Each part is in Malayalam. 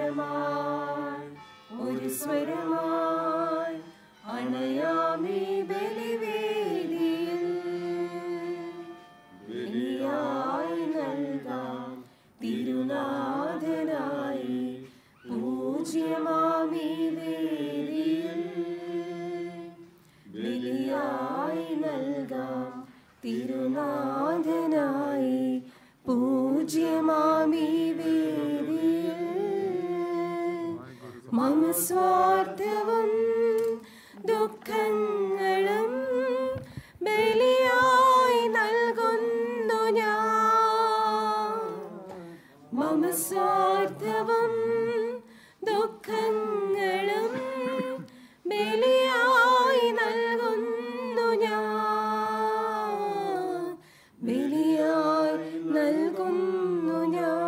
സ്വരമായി ഒരു സ്വരമായി അണയാമീ ബലിവേദിയിൽ ബലിയായി നൽകാം തിരുനാഥനായി പൂജ്യമാമീ വേദിയിൽ ബലിയായി നൽകാം തിരുനാഥനായി പൂജ്യമാമീ വേദിയിൽ മമ സ്വാർത്ഥവും ദുഃഖങ്ങളും ബലിയായി നൽകുന്നു ഞാൻ മമ സ്വാർത്ഥവും ദുഃഖങ്ങളും ബലിയായി നൽകുന്നു ഞാൻ ബലിയായി നൽകുന്നു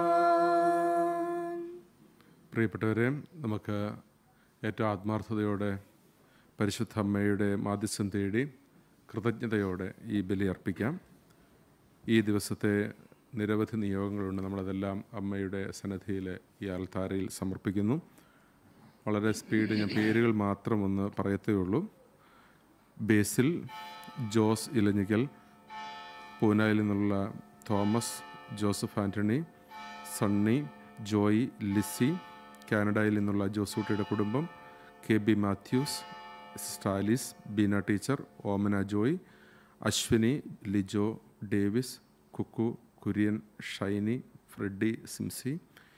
ഞാൻ പ്രിയപ്പെട്ടവരെ നമുക്ക് ഏറ്റവും ആത്മാർത്ഥതയോടെ പരിശുദ്ധ അമ്മയുടെ മാധ്യസ്ഥം തേടി കൃതജ്ഞതയോടെ ഈ ബലി അർപ്പിക്കാം ഈ ദിവസത്തെ നിരവധി നിയോഗങ്ങളുണ്ട് നമ്മളതെല്ലാം അമ്മയുടെ സന്നദ്ധിയിൽ ഈ ആൽത്താരയിൽ സമർപ്പിക്കുന്നു വളരെ സ്പീഡ് ഞാൻ പേരുകൾ മാത്രം ഒന്ന് പറയത്തേ ഉള്ളൂ ബേസിൽ ജോസ് ഇലഞ്ഞിക്കൽ പൂനായിൽ നിന്നുള്ള തോമസ് ജോസഫ് ആൻ്റണി സണ്ണി ജോയി ലിസി കാനഡയിൽ നിന്നുള്ള ജോസൂട്ടിയുടെ കുടുംബം K B Mathews Stalis Beena teacher Omana Joy Ashwini Lijo Davis Kukku Kurian Shiny Freddy Simsy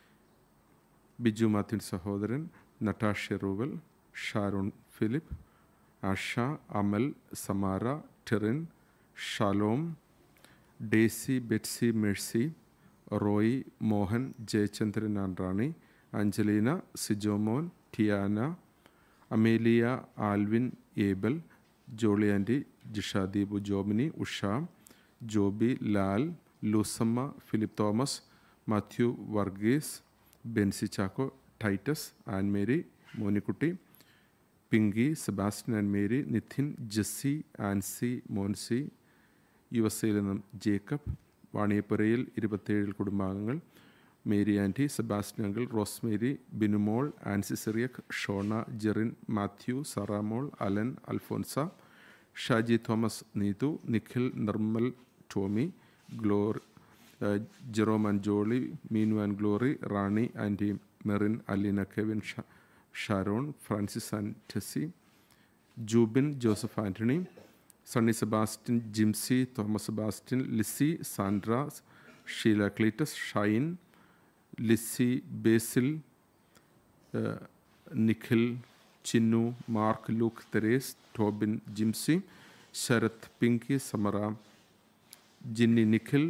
Biju മാത്യുൻ സഹോദരൻ നട്ടാഷ്യ റൂവൽ ഷാരോൺ ഫിലിപ്പ് ആഷ അമൽ സമാര ടെറിൻ ഷാലോം ഡേസി ബെറ്റ്സി മെഴ്സി റോയി മോഹൻ ജയചന്ദ്രൻ ആൻഡ്രാണി Anjelina Sijomon Tiana Amelia Alvin Abel Jolly aunty Jisha Deepu Jomini Usha Joby Lal Lusamma Philip Thomas Mathew Varghese Benzy Chacko Titus Annmary Monikkutty Pinky Sebastian and Mary Nithin Jessy Ancy Moncy U S എയിൽ നിന്നും ജേക്കബ് വാണിയപ്പുരയിൽ ഇരുപത്തേഴിൽ കുടുംബാംഗങ്ങൾ മേരി ആൻറ്റി സെബാസ്റ്റ്യൻ അങ്കിൾ റോസ്മേരി ബിനുമോൾ ആൻസി സിറിയക് ഷോണ ജെറിൻ മാത്യു സറാമോൾ അലൻ അൽഫോൻസ ഷാജി തോമസ് നീതു നിഖിൽ നിർമ്മൽ ടോമി ഗ്ലോർ ഏഹ്, Jerome and Jolly Meenu and Glory Rani aunty Merin Aleena Kevin ഷ- ഷാരോൺ ഫ്രാൻസിസ് ആൻഡ് ടെസി ജൂബിൻ ജോസഫ് ആൻ്റണി സണ്ണി സെബാസ്റ്റ്യൻ ജിംസി തോമസ് സെബാസ്റ്റ്യൻ ലിസി സാൻഡ്ര ഷീല ക്ലീറ്റസ് ഷൈൻ ലിസി ബേസിൽ ഏഹ്, നിഖിൽ ചിന്നു മാർക്ക് ലൂക്ക് തെരേസ് ടോബിൻ ജിംസി ശരത് പിങ്കി സമറ ജിന്നി നിഖിൽ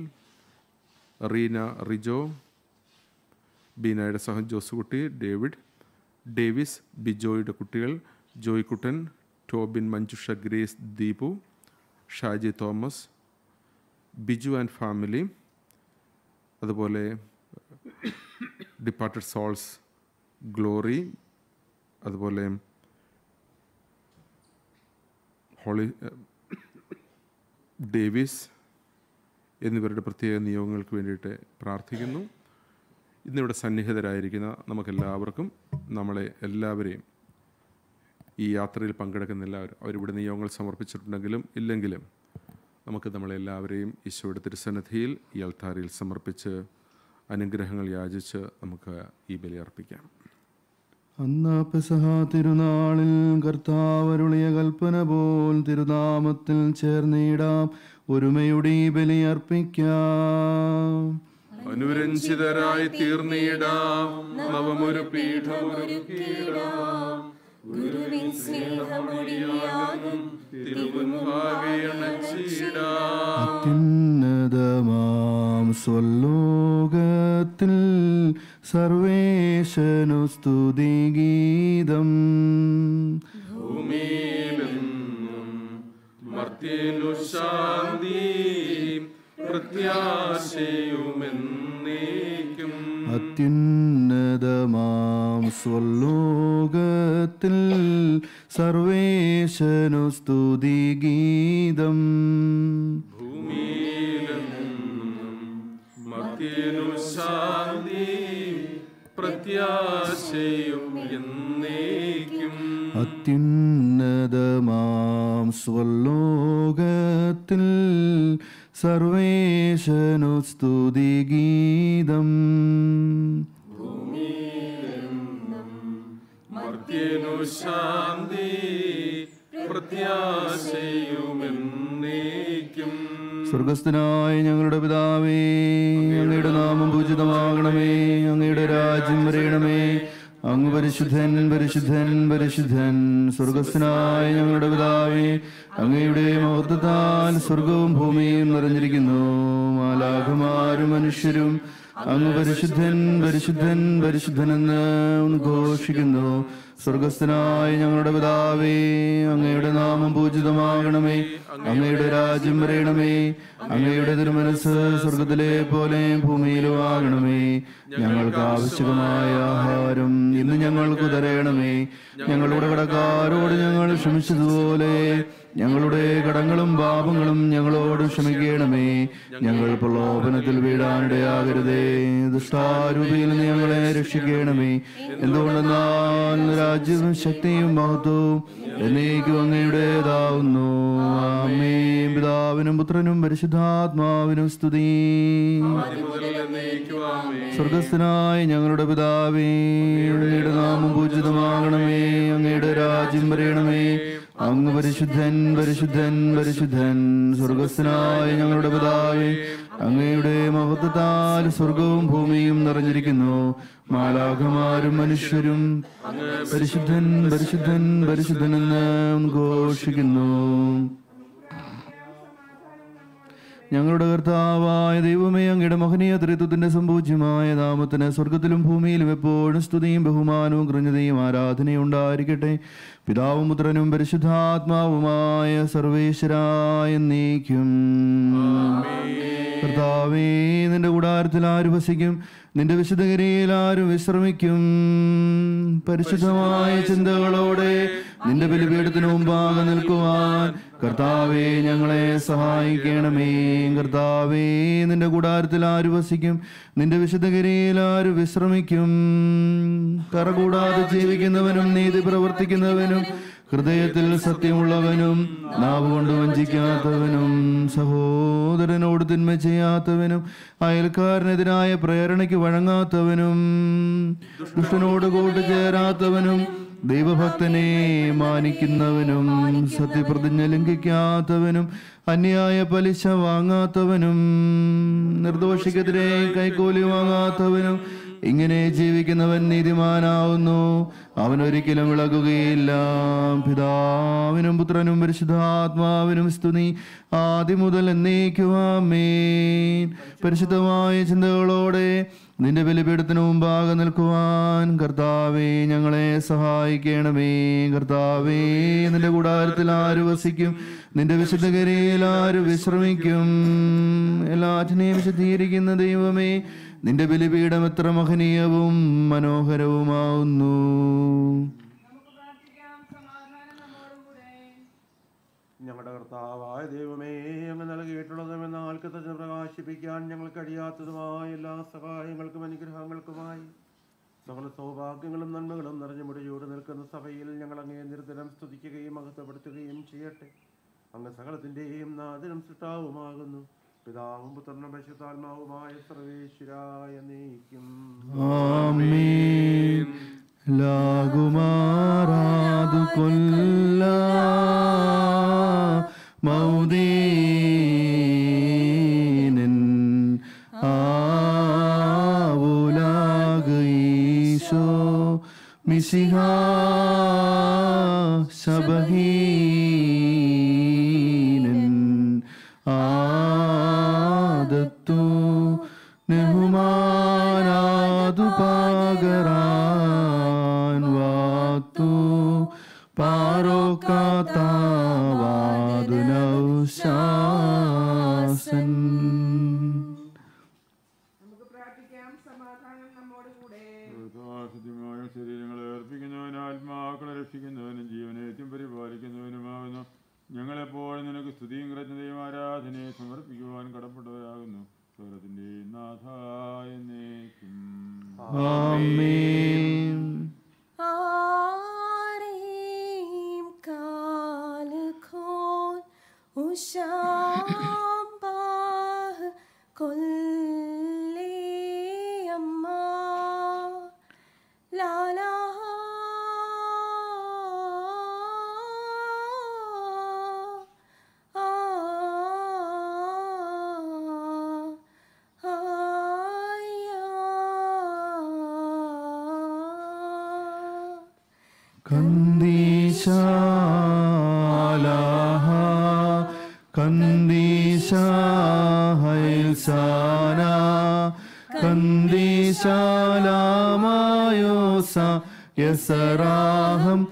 റീന റിജോ ബീനയുടെ സഹൻ ജോസുകുട്ടി ഡേവിഡ് ഡേവിസ് ബിജോയുടെ കുട്ടികൾ ജോയ്ക്കുട്ടൻ ടോബിൻ മഞ്ജുഷ ഗ്രേസ് ദീപു ഷാജി തോമസ് ബിജു ആൻഡ് ഫാമിലി അതുപോലെ ഡിപ്പാർട്ടഡ് സോൾസ് ഗ്ലോറി അതുപോലെ ഹോളി ഡേവിസ് എന്നിവരുടെ പ്രത്യേക നിയോഗങ്ങൾക്ക് വേണ്ടിയിട്ട് പ്രാർത്ഥിക്കുന്നു ഇന്നിവിടെ സന്നിഹിതരായിരിക്കുന്ന നമുക്കെല്ലാവർക്കും നമ്മളെ എല്ലാവരെയും ഈ യാത്രയിൽ പങ്കെടുക്കുന്ന എല്ലാവരും അവരിവിടെ നിയോഗങ്ങൾ സമർപ്പിച്ചിട്ടുണ്ടെങ്കിലും ഇല്ലെങ്കിലും നമുക്ക് നമ്മളെല്ലാവരെയും ഈശോയുടെ തിരുസന്നിധിയിൽ ഈ അൾത്താരയിൽ സമർപ്പിച്ച് അനുഗ്രഹങ്ങൾ യാചിച്ച് നമുക്ക് ഈ ബലി അർപ്പിക്കാം അന്നാ പെസഹ തിരുനാളിൽ കർത്താവരുളിയ കൽപ്പന പോൽ തിരുനാമത്തിൽ ചേർന്നിടാം ഒരുമയുടെ ഈ ബലി അർപ്പിക്കാം അനുരഞ്ജിതരായി തീർന്നിടാം നവമൊരു പീഠമൊരുക്കിയിടാം ഗുരുവിൻ സ്നേഹമൊഴിയാകും തിരുമുൻപാകെ അണച്ചിടാം അത്യുന്നതമാം സ്വലോകത്തിൽ സർവേശനു സ്തുതിഗീതം ഭൂമിയിലെന്നും മർത്യനു ശാന്തി പ്രത്യാശയുമെന്നേക്കും അത്യുന്നതമാം സ്വലോകത്തിൽ സർവേശനു സ്തുതിഗീതം ഭൂമിയിലെന്നും മർത്യനു ശാന്തി പ്രത്യാശ സ്വർലോകത്തിൽ സർവേശനു സ്തുതി ഗീതം മർത്യനു ശാന്തി പ്രത്യാശയുമെന്നേക്കും സ്വർഗസ്ഥനായ ഞങ്ങളുടെ പിതാവേ അങ്ങയുടെ നാമം പൂജിതമാകണമേ അങ്ങയുടെ രാജ്യം വരയണമേ അങ്ങ് പരിശുദ്ധൻ പരിശുദ്ധൻ പരിശുദ്ധൻ സ്വർഗസ്ഥനായ ഞങ്ങളുടെ പിതാവേ അങ്ങയുടെ മഹത്വത്താൽ സ്വർഗവും ഭൂമിയും നിറഞ്ഞിരിക്കുന്നു മാലാഖമാരും മനുഷ്യരും അങ്ങ് പരിശുദ്ധൻ പരിശുദ്ധൻ പരിശുദ്ധനെന്ന് ഉദ്ഘോഷിക്കുന്നു സ്വർഗസ്ഥനായ ഞങ്ങളുടെ പിതാവേ അങ്ങയുടെ നാമം പൂജിതമാകണമേ അങ്ങയുടെ രാജ്യം വരയണമേ അങ്ങയുടെ തിരുമനസ് സ്വർഗത്തിലെ പോലെ ഭൂമിയിലും ആകണമേ ഞങ്ങൾക്ക് ആവശ്യമായ ആഹാരം ഇന്ന് ഞങ്ങൾക്ക് തരയണമേ ഞങ്ങളുടെ കടക്കാരോട് ഞങ്ങൾ ക്ഷമിച്ചതുപോലെ ഞങ്ങളുടെ കടങ്ങളും പാപങ്ങളും ഞങ്ങളോട് ക്ഷമിക്കണമേ ഞങ്ങൾ പ്രലോഭനത്തിൽ വീഴാനിടയാകരുതേ ദുഷ്ടാരൂപിയിൽ നിന്ന് ഞങ്ങളെ രക്ഷിക്കണമേ എന്തുകൊണ്ടെന്നാൽ രാജ്യവും ശക്തിയും മഹത്വവും എന്നേക്കും അങ്ങയുടേതാവുന്നു ആമേ പിതാവിനും പുത്രനും പരിശുദ്ധാത്മാവിനും സ്തുതി സ്വർഗസ്ഥനായ ഞങ്ങളുടെ പിതാവേ അങ്ങയുടെ നാമം പൂജിതമാകണമേ അങ്ങയുടെ രാജ്യം വരയണമേ അങ്ങ് പരിശുദ്ധൻ പരിശുദ്ധൻ പരിശുദ്ധൻ സ്വർഗസ്ഥനായ ഞങ്ങളുടെ പിതാവേ അങ്ങയുടെ മഹത്വത്താൽ സ്വർഗവും ഭൂമിയും നിറഞ്ഞിരിക്കുന്നു മാലാഖമാരും മനുഷ്യരും പരിശുദ്ധൻ പരിശുദ്ധൻ പരിശുദ്ധനെന്ന് ഘോഷിക്കുന്നു ഞങ്ങളുടെ കർത്താവായ ദൈവമേ അങ്ങയുടെ മഹനീയ ത്രിത്വത്തിന്റെ സംപൂജ്യമായ നാമത്തിന് സ്വർഗത്തിലും ഭൂമിയിലും എപ്പോഴും സ്തുതിയും ബഹുമാനവും കൃഞ്ഞതയും ആരാധനയും ഉണ്ടായിരിക്കട്ടെ പിതാവും പുത്രനും പരിശുദ്ധാത്മാവുമായ സർവേശ്വരായ നീക്കും കർത്താവേ നിന്റെ കൂടാരത്തിൽ ആര് വസിക്കും നിന്റെ വിശുദ്ധഗിരിയിൽ ആരും വിശ്രമിക്കും പരിശുദ്ധമായ ചിന്തകളോടെ നിന്റെ ബലിപീഠത്തിന് മുമ്പാകെ നിൽക്കുവാൻ കർത്താവേ ഞങ്ങളെ സഹായിക്കണമേ കർത്താവേ നിന്റെ കൂടാരത്തിൽ ആര് വസിക്കും നിന്റെ വിശുദ്ധഗിരിയിൽ ആര് വിശ്രമിക്കും കറകൂടാതെ ജീവിക്കുന്നവനും നീതി പ്രവർത്തിക്കുന്നവനും ഹൃദയത്തിൽ സത്യമുള്ളവനും നാവ് കൊണ്ട് വഞ്ചിക്കാത്തവനും സഹോദരനോട് തിന്മ ചെയ്യാത്തവനും അയൽക്കാരനെതിരായ പ്രേരണയ്ക്ക് വഴങ്ങാത്തവനും ദുഷ്ടനോട് കൂട്ടുചേരാത്തവനും ദൈവഭക്തനെ മാനിക്കുന്നവനും സത്യപ്രതിജ്ഞ ലംഘിക്കാത്തവനും അന്യായ പലിശ വാങ്ങാത്തവനും നിർദോഷിക്കെതിരെ കൈക്കൂലി വാങ്ങാത്തവനും ഇങ്ങനെ ജീവിക്കുന്നവൻ നീതിമാനാവുന്നു അവൻ ഒരിക്കലും വിളകുകയില്ല പിതാവിനും പുത്രനും പരിശുദ്ധാത്മാവിനും സ്തുതി ആദ്യം മുതൽ എന്നേക്കുവാമേൻ പരിശുദ്ധമായ ചിന്തകളോടെ നിന്റെ ബലിപീഠത്തിന് മുമ്പാകെ നിൽക്കുവാൻ കർത്താവേ ഞങ്ങളെ സഹായിക്കണമേ കർത്താവേ നിന്റെ കൂടാരത്തിൽ ആര് വസിക്കും നിന്റെ വിശുദ്ധഗരയിൽ ആര് വിശ്രമിക്കും എല്ലാറ്റിനെയും വിശദീകരിക്കുന്ന ദൈവമേ നിന്റെ ബലിപീഠം എത്ര മഹനീയവും മനോഹരവുമാവുന്നു ഞങ്ങളുടെ കർത്താവായ ദൈവമേ അങ്ങ് നൽകിയിട്ടുള്ളതും എന്നാൽ കൃതജ്ഞ പ്രകാശിപ്പിക്കാൻ ഞങ്ങൾ കഴിയാത്തതുമായ എല്ലാ സഹായങ്ങൾക്കും അനുഗ്രഹങ്ങൾക്കുമായി സകല സൗഭാഗ്യങ്ങളും നന്മകളും നിറഞ്ഞു മുടിയോട് നിൽക്കുന്ന സഭയിൽ ഞങ്ങൾ അങ്ങേ നിരന്തരം സ്തുതിക്കുകയും മഹത്വപ്പെടുത്തുകയും ചെയ്യട്ടെ അങ്ങ് സകലത്തിൻ്റെയും നാദിനും സൃഷ്ടാവുമാകുന്നു പിതാവും പുത്രനും പരിശുദ്ധാത്മാവുമായ സർവേശ്വരായ നീക്കും ആമേൻ ലാകുമാറാതു കൊല്ല മൗദീനൻ ആവുലാഗ് ഈശോ മിശിഹ ശബഹീനൻ ആദത്തു നെഹുമാനാതു പാകരാൻ വാത്തു പാറോക്കാത്താവാതുനൗശാസൻ നമുക്ക് പ്രാർത്ഥിക്കാം സമാധാനം നമ്മോട് കൂടെ സത്യമായ ശരീരങ്ങളെ അർപ്പിക്കുന്നവനും ആത്മാക്കളെ രക്ഷിക്കുന്നവനും ജീവനേറ്റും പരിപാലിക്കുന്നവനുമാകുന്നു ഞങ്ങളെപ്പോഴും നിനക്ക് സ്തുതിയും കൃത്യതയും ആരാധനയെ സമർപ്പിക്കുവാൻ കടപ്പെട്ടവരാകുന്നു സ്വരത്തിന്റെ നാഥായ നേക്കും ആമേൻ ആരേം കാൽ ഖോൽ Ushampah kolle amma la la കന്ദീശാലാഹ കന്ദീശാഹൈൽസാന കന്ദീശാലാമായോസ യസറാഹം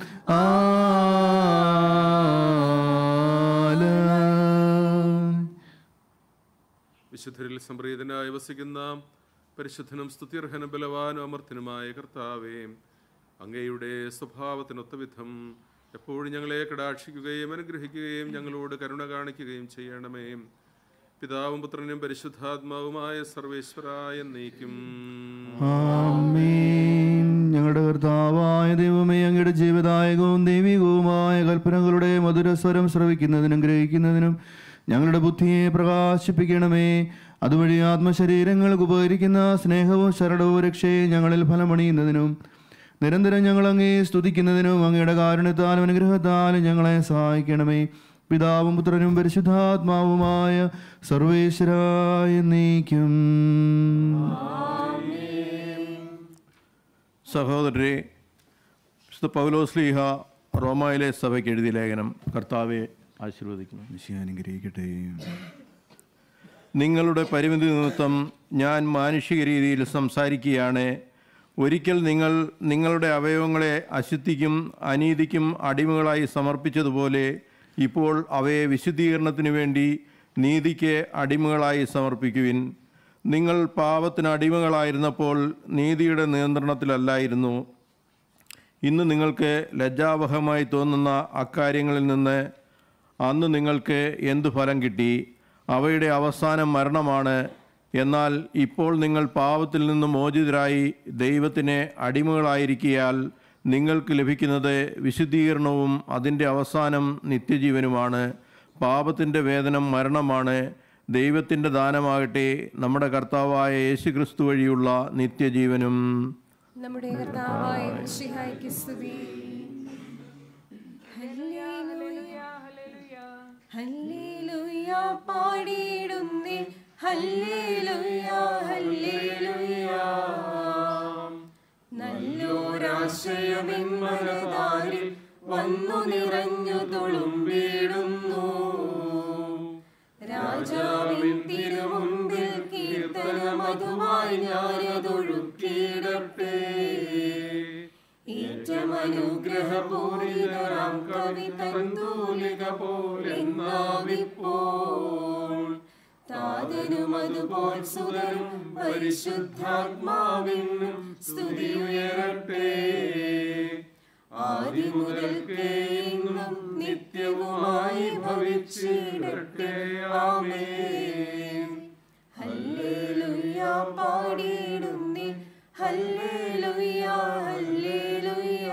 ആല വിശുദ്ധരിൽ സംപ്രീതനായി വസിക്കുന്ന പരിശുദ്ധനും സ്തുത്യർഹനും ബലവാനും അമർത്തിനുമായ കർത്താവേ അങ്ങയുടെ സ്വഭാവത്തിനൊത്ത വിധം എപ്പോഴും ഞങ്ങളെ കടാക്ഷിക്കുകയും അനുഗ്രഹിക്കുകയും ഞങ്ങളോട് കരുണ കാണിക്കുകയും ചെയ്യണമേ പിതാവും പുത്രനും പരിശുദ്ധാത്മാവുമായ സർവേശ്വരായ നീക്കും ആമേൻ. ഞങ്ങളുടെ കർത്താവായ ദൈവമേ അങ്ങയുടെ ജീവദായകവും ദൈവികവുമായ കൽപ്പനകളുടെ മധുരസ്വരം ശ്രവിക്കുന്നതിനും ഗ്രഹിക്കുന്നതിനും ഞങ്ങളുടെ ബുദ്ധിയെ പ്രകാശിപ്പിക്കണമേ അതുവഴി ആത്മശരീരങ്ങൾക്ക് ഉപകരിക്കുന്ന സ്നേഹവും ശരണവും രക്ഷയും ഞങ്ങളിൽ ഫലമണിയുന്നതിനും നിരന്തരം ഞങ്ങൾ അങ്ങേ സ്തുതിക്കുന്നതിനും അങ്ങയുടെ കാരുണ്യത്താലും അനുഗ്രഹത്താലും ഞങ്ങളെ സഹായിക്കണമേ പിതാവും പുത്രനും പരിശുദ്ധാത്മാവുമായ സർവേശ്വരായ നീക്കും സഹോദരരെ വിശുദ്ധ പൗലോസ്ലീഹ റോമായിലെ സഭയ്ക്ക് എഴുതിയ ലേഖനം കർത്താവെ ആശീർവദിക്കുന്നു വിഷയം അനുഗ്രഹിക്കട്ടെ നിങ്ങളുടെ പരിമിതി നിമിത്തം ഞാൻ മാനുഷിക രീതിയിൽ സംസാരിക്കുകയാണ് ഒരിക്കൽ നിങ്ങൾ നിങ്ങളുടെ അവയവങ്ങളെ അശുദ്ധിക്കും അനീതിക്കും അടിമകളായി സമർപ്പിച്ചതുപോലെ ഇപ്പോൾ അവയെ വിശുദ്ധീകരണത്തിനു വേണ്ടി നീതിക്ക് അടിമകളായി സമർപ്പിക്കുവിൻ നിങ്ങൾ പാപത്തിന് അടിമകളായിരുന്നപ്പോൾ നീതിയുടെ നിയന്ത്രണത്തിലല്ലായിരുന്നു ഇന്ന് നിങ്ങൾക്ക് ലജ്ജാവഹമായി തോന്നുന്ന അക്കാര്യങ്ങളിൽ നിന്ന് അന്ന് നിങ്ങൾക്ക് എന്തു ഫലം കിട്ടി അവയുടെ അവസാനം മരണമാണ് എന്നാൽ ഇപ്പോൾ നിങ്ങൾ പാവത്തിൽ നിന്ന് മോചിതരായി ദൈവത്തിന് അടിമകളായിരിക്കിയാൽ നിങ്ങൾക്ക് ലഭിക്കുന്നത് വിശുദ്ധീകരണവും അതിൻ്റെ അവസാനം നിത്യജീവനുമാണ് പാപത്തിൻ്റെ വേതനം മരണമാണ് ദൈവത്തിൻ്റെ ദാനമാകട്ടെ നമ്മുടെ കർത്താവായ യേശുക്രിസ്തു വഴിയുള്ള നിത്യജീവനും നമ്മുടെ കർത്താവായ മിശിഹായ്ക്ക് സ്തുതി ഹല്ലേലൂയ ഹല്ലേലൂയ പാടിയിടുന്നേ ഹല്ലേലൂയ ഹല്ലേലൂയ നല്ലൊരാശയമെൻ മനതാരിൽ വന്നു നിറഞ്ഞു തുളുമ്പിടുന്നു രാജാവിൻ തിരുമുമ്പിൽ കീർത്തനമതുമായി ഞാനതൊഴുക്കിയിടട്ടെ ഏറ്റമനുഗ്രഹപൂരിതരാം കവി തന്തൂലിക പോലെന്നാവിപ്പോൾ താതനും അതുപോൽ സുതരും പരിശുദ്ധാത്മാവിനും സ്തുതി ഉയരട്ടെ ആദ്യം മുതൽക്കേ ഇന്നും നിത്യവുമായി ഭവിച്ചിടട്ടെ ആമേൻ ഹല്ലേലൂയ പാടിയിടുന്നേ ഹല്ലേലൂയ ഹല്ലേലൂയ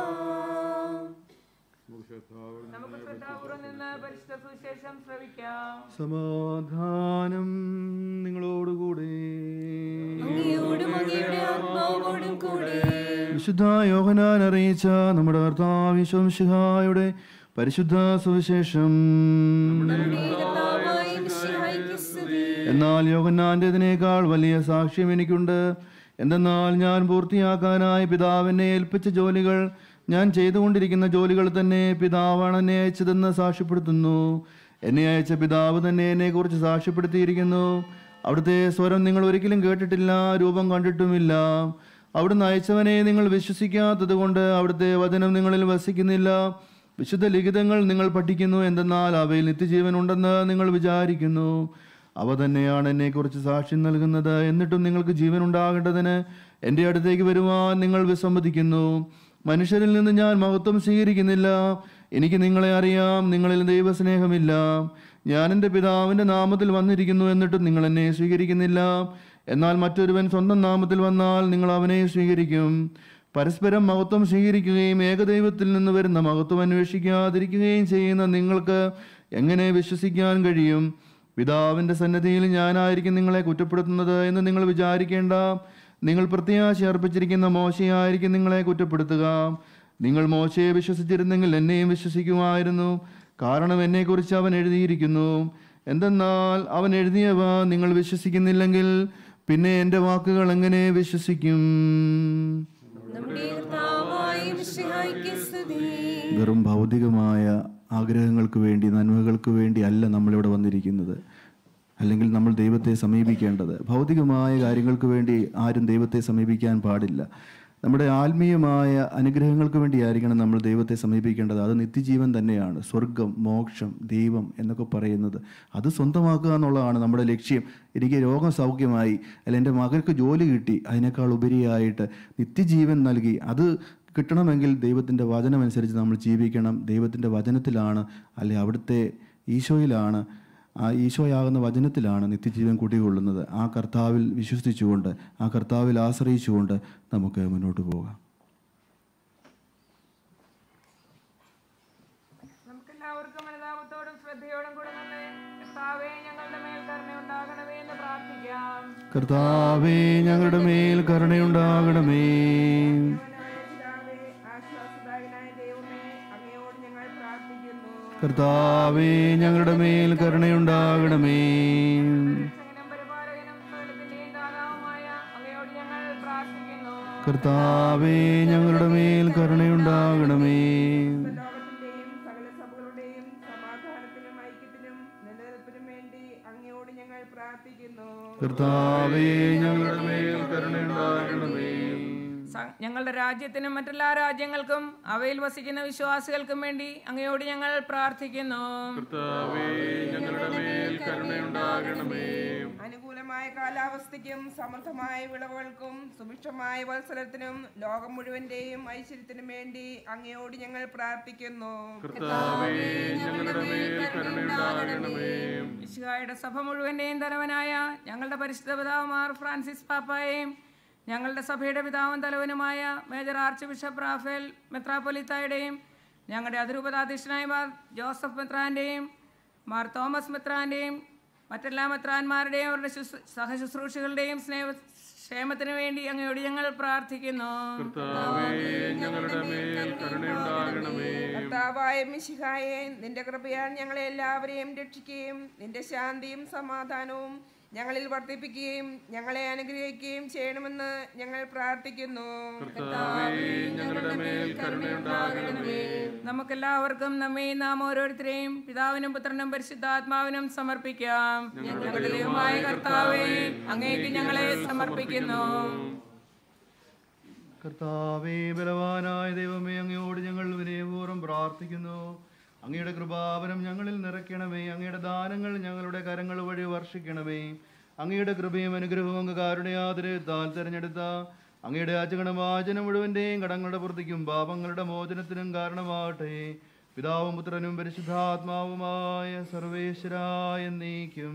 നമുക്ക് ശ്രദ്ധാപൂർവ്വം നിന്ന് പരിശുദ്ധ സുവിശേഷം ശ്രവിക്കാം സമാധാനം നിങ്ങളോടുകൂടെ അങ്ങയോടും അങ്ങയുടെ ആത്മാവോടും കൂടെ വിശുദ്ധ യോഹനാൻ അറിയിച്ച നമ്മുടെ കർത്താവിശ്വംശിഹായുടെ പരിശുദ്ധ സുവിശേഷം നമ്മുടെ കർത്താവായ മിശിഹായ്ക്ക് സ്തുതി എന്നാൽ യോഹന്നാൻ്റെതിനേക്കാൾ വലിയ സാക്ഷ്യം എനിക്കുണ്ട് എന്തെന്നാൽ ഞാൻ പൂർത്തിയാക്കാനായി പിതാവിനെ ഏൽപ്പിച്ച ജോലികൾ ഞാൻ ചെയ്തുകൊണ്ടിരിക്കുന്ന ജോലികൾ തന്നെ പിതാവാണ് എന്നെ അയച്ചതെന്ന് സാക്ഷ്യപ്പെടുത്തുന്നു എന്നെ അയച്ച പിതാവ് തന്നെ എന്നെക്കുറിച്ച് സാക്ഷ്യപ്പെടുത്തിയിരിക്കുന്നു അവിടുത്തെ സ്വരം നിങ്ങൾ ഒരിക്കലും കേട്ടിട്ടില്ല രൂപം കണ്ടിട്ടുമില്ല അവിടുന്ന് അയച്ചവനെ നിങ്ങൾ വിശ്വസിക്കാത്തത് കൊണ്ട് അവിടുത്തെ വചനം നിങ്ങളിൽ വസിക്കുന്നില്ല വിശുദ്ധ ലിഖിതങ്ങൾ നിങ്ങൾ പഠിക്കുന്നു എന്തെന്നാൽ അവയിൽ നിത്യജീവൻ ഉണ്ടെന്ന് നിങ്ങൾ വിചാരിക്കുന്നു അവ തന്നെയാണ് എന്നെക്കുറിച്ച് സാക്ഷ്യം നൽകുന്നത് എന്നിട്ടും നിങ്ങൾക്ക് ജീവൻ ഉണ്ടാകേണ്ടതിന് എൻ്റെ അടുത്തേക്ക് വരുവാൻ നിങ്ങൾ വിസമ്മതിക്കുന്നു മനുഷ്യരിൽ നിന്ന് ഞാൻ മഹത്വം സ്വീകരിക്കുന്നില്ല എനിക്ക് നിങ്ങളെ അറിയാം നിങ്ങളിൽ ദൈവസ്നേഹമില്ല ഞാൻ എൻ്റെ പിതാവിൻ്റെ നാമത്തിൽ വന്നിരിക്കുന്നു എന്നിട്ടും നിങ്ങൾ എന്നെ സ്വീകരിക്കുന്നില്ല എന്നാൽ മറ്റൊരുവൻ സ്വന്തം നാമത്തിൽ വന്നാൽ നിങ്ങൾ അവനെ സ്വീകരിക്കും പരസ്പരം മഹത്വം സ്വീകരിക്കുകയും ഏകദൈവത്തിൽ നിന്ന് വരുന്ന മഹത്വം അന്വേഷിക്കാതിരിക്കുകയും ചെയ്യുന്ന നിങ്ങൾക്ക് എങ്ങനെ വിശ്വസിക്കാൻ കഴിയും പിതാവിൻ്റെ സന്നദ്ധിയിൽ ഞാനായിരിക്കും നിങ്ങളെ കുറ്റപ്പെടുത്തുന്നത് എന്ന് നിങ്ങൾ വിചാരിക്കേണ്ട നിങ്ങൾ പ്രത്യാശ അർപ്പിച്ചിരിക്കുന്ന മോശയായിരിക്കും നിങ്ങളെ കുറ്റപ്പെടുത്തുക നിങ്ങൾ മോശയെ വിശ്വസിച്ചിരുന്നെങ്കിൽ എന്നെയും വിശ്വസിക്കുമായിരുന്നു കാരണം എന്നെക്കുറിച്ച് അവൻ എഴുതിയിരിക്കുന്നു എന്തെന്നാൽ അവൻ എഴുതിയവ നിങ്ങൾ വിശ്വസിക്കുന്നില്ലെങ്കിൽ പിന്നെ എൻ്റെ വാക്കുകൾ എങ്ങനെ വിശ്വസിക്കും നമ്മുടെ കർത്താവായ മിശിഹായ്ക്ക് സ്തുതി വെറും ഭൗതികമായ ആഗ്രഹങ്ങൾക്ക് വേണ്ടി നന്മകൾക്ക് വേണ്ടി അല്ല നമ്മളിവിടെ വന്നിരിക്കുന്നത് അല്ലെങ്കിൽ നമ്മൾ ദൈവത്തെ സമീപിക്കേണ്ടത് ഭൗതികമായ കാര്യങ്ങൾക്ക് വേണ്ടി ആരും ദൈവത്തെ സമീപിക്കാൻ പാടില്ല നമ്മുടെ ആത്മീയമായ അനുഗ്രഹങ്ങൾക്ക് വേണ്ടിയായിരിക്കണം നമ്മൾ ദൈവത്തെ സമീപിക്കേണ്ടത് അത് നിത്യജീവൻ തന്നെയാണ് സ്വർഗം മോക്ഷം ദൈവം എന്നൊക്കെ പറയുന്നത് അത് സ്വന്തമാക്കുക എന്നുള്ളതാണ് നമ്മുടെ ലക്ഷ്യം എനിക്ക് രോഗം സൗഖ്യമായി അല്ല എൻ്റെ മകൾക്ക് ജോലി കിട്ടി അതിനേക്കാൾ ഉപരിയായിട്ട് നിത്യജീവൻ നൽകി അത് കിട്ടണമെങ്കിൽ ദൈവത്തിൻ്റെ വചനമനുസരിച്ച് നമ്മൾ ജീവിക്കണം ദൈവത്തിൻ്റെ വചനത്തിലാണ് അല്ലെ അവിടുത്തെ ഈശോയിലാണ് ആ ഈശോയാകുന്ന വചനത്തിലാണ് നിത്യജീവൻ കുടികൊള്ളുന്നത് ആ കർത്താവിൽ വിശ്വസിച്ചുകൊണ്ട് ആ കർത്താവിൽ ആശ്രയിച്ചുകൊണ്ട് നമുക്ക് മുന്നോട്ട് പോകാം നമുക്കെല്ലാവർക്കും അനുതാപത്തോടും ശ്രദ്ധയോടും കൂടെ നിന്ന് കർത്താവേ ഞങ്ങളുടെ മേൽ കരുണയുണ്ടാകണമേ എന്ന് പ്രാർത്ഥിക്കാം കർത്താവേ ഞങ്ങളുടെ മേൽ കരുണയുണ്ടാകണമേ പിതാവേ, ആശ്വാസദായകനായ ദൈവമേ അങ്ങയോട് ഞങ്ങൾ പ്രാർത്ഥിക്കുന്നു കർത്താവേ ഞങ്ങളുടെ മേൽ കരുണയുണ്ടാകണമേ രക്ഷകനും പരിപാലകനും സകലത്തിന്റെയും ദാതാവുമായ അങ്ങയോട് ഞങ്ങൾ പ്രാർത്ഥിക്കുന്നു കർത്താവേ ഞങ്ങളുടെ മേൽ കരുണയുണ്ടാകണമേ ലോകത്തിന്റെയും സകല സഭകളുടെയും സമാധാനത്തിനും ഐക്യത്തിനും നിലനിൽപ്പിനും വേണ്ടി അങ്ങയോട് ഞങ്ങൾ പ്രാർത്ഥിക്കുന്നു കർത്താവേ ഞങ്ങളുടെ മേൽ കരുണയുണ്ടാകണമേ സ- ഞങ്ങളുടെ രാജ്യത്തിനും മറ്റെല്ലാ രാജ്യങ്ങൾക്കും അവയിൽ വസിക്കുന്ന വിശ്വാസികൾക്കും വേണ്ടി അങ്ങയോട് ഞങ്ങൾ പ്രാർത്ഥിക്കുന്നു കർത്താവേ ഞങ്ങളുടെ മേൽ കരുണയുണ്ടാകണമേ അനുകൂലമായ കാലാവസ്ഥയ്ക്കും സമൃദ്ധമായ വിളവുകൾക്കും സുഭിക്ഷമായ വത്സരത്തിനും ലോകം മുഴുവന്റെയും ഐശ്വര്യത്തിനും വേണ്ടി അങ്ങയോട് ഞങ്ങൾ പ്രാർത്ഥിക്കുന്നു കർത്താവേ ഞങ്ങളുടെ മേൽ കരുണയുണ്ടാകണമേ മിശിഹായുടെ സഭ മുഴുവന്റെയും തലവനായ ഞങ്ങളുടെ പരിശുദ്ധ പിതാവുമാർ ഫ്രാൻസിസ് പാപ്പായെയും ഞങ്ങളുടെ സഭയുടെ പിതാവും തലവനുമായ മേജർ ആർച്ച് ബിഷപ്പ് റാഫേൽ മെത്രാപ്പൊലിത്തായുടെയും ഞങ്ങളുടെ അതിരൂപതാധ്യക്ഷനായ മാർ ജോസഫ് മെത്രാൻ്റെയും മാർ തോമസ് മെത്രാൻ്റെയും മറ്റെല്ലാ മെത്രാന്മാരുടെയും അവരുടെ ശുശ്രൂ- സഹശുശ്രൂഷകളുടെയും സ്നേഹ ക്ഷേമത്തിനു വേണ്ടി അങ്ങയോട് ഞങ്ങൾ പ്രാർത്ഥിക്കുന്നു കർത്താവേ ഞങ്ങളുടെ മേൽ കരുണയുണ്ടാകണമേ കർത്താവായ മിശിഹായെ നിന്റെ കൃപയാൽ ഞങ്ങളെ എല്ലാവരെയും രക്ഷിക്കുകയും നിന്റെ ശാന്തിയും സമാധാനവും ഞങ്ങളിൽ വർദ്ധിപ്പിക്കുകയും ഞങ്ങളെ അനുഗ്രഹിക്കുകയും ചെയ്യണമെന്ന് ഞങ്ങൾ പ്രാർത്ഥിക്കുന്നു കർത്താവേ ഞങ്ങളുടെ മേൽ കരുണയുണ്ടാകണമേ നമുക്കെല്ലാവർക്കും നമ്മെ നാം ഓരോരുത്തരെയും പിതാവിനും പുത്രനും പരിശുദ്ധാത്മാവിനും സമർപ്പിക്കാം ഞങ്ങളുടെ ദൈവമായ കർത്താവേ അങ്ങേക്ക് ഞങ്ങളെ സമർപ്പിക്കുന്നു കർത്താവേ ബലവാനായ ദൈവമേ അങ്ങയോട് ഞങ്ങൾ വിനയപൂർവ്വം പ്രാർത്ഥിക്കുന്നു അങ്ങയുടെ കൃപാവനം ഞങ്ങളിൽ നിറയ്ക്കണമേ അങ്ങയുടെ ദാനങ്ങൾ ഞങ്ങളുടെ കരങ്ങൾ വഴി വർഷിക്കണമേ അങ്ങയുടെ കൃപയും അനുഗ്രഹവും അങ്ങ് കാരുണ്യാതിരത്താൽ തിരഞ്ഞെടുത്ത അങ്ങയുടെ ആചകണവാചനം മുഴുവൻ്റെയും കടങ്ങളുടെ പൂർത്തിക്കും പാപങ്ങളുടെ മോചനത്തിനും കാരണമാകട്ടെ പിതാവും പുത്രനും പരിശുദ്ധാത്മാവുമായ സർവേശ്വരായ നീക്കും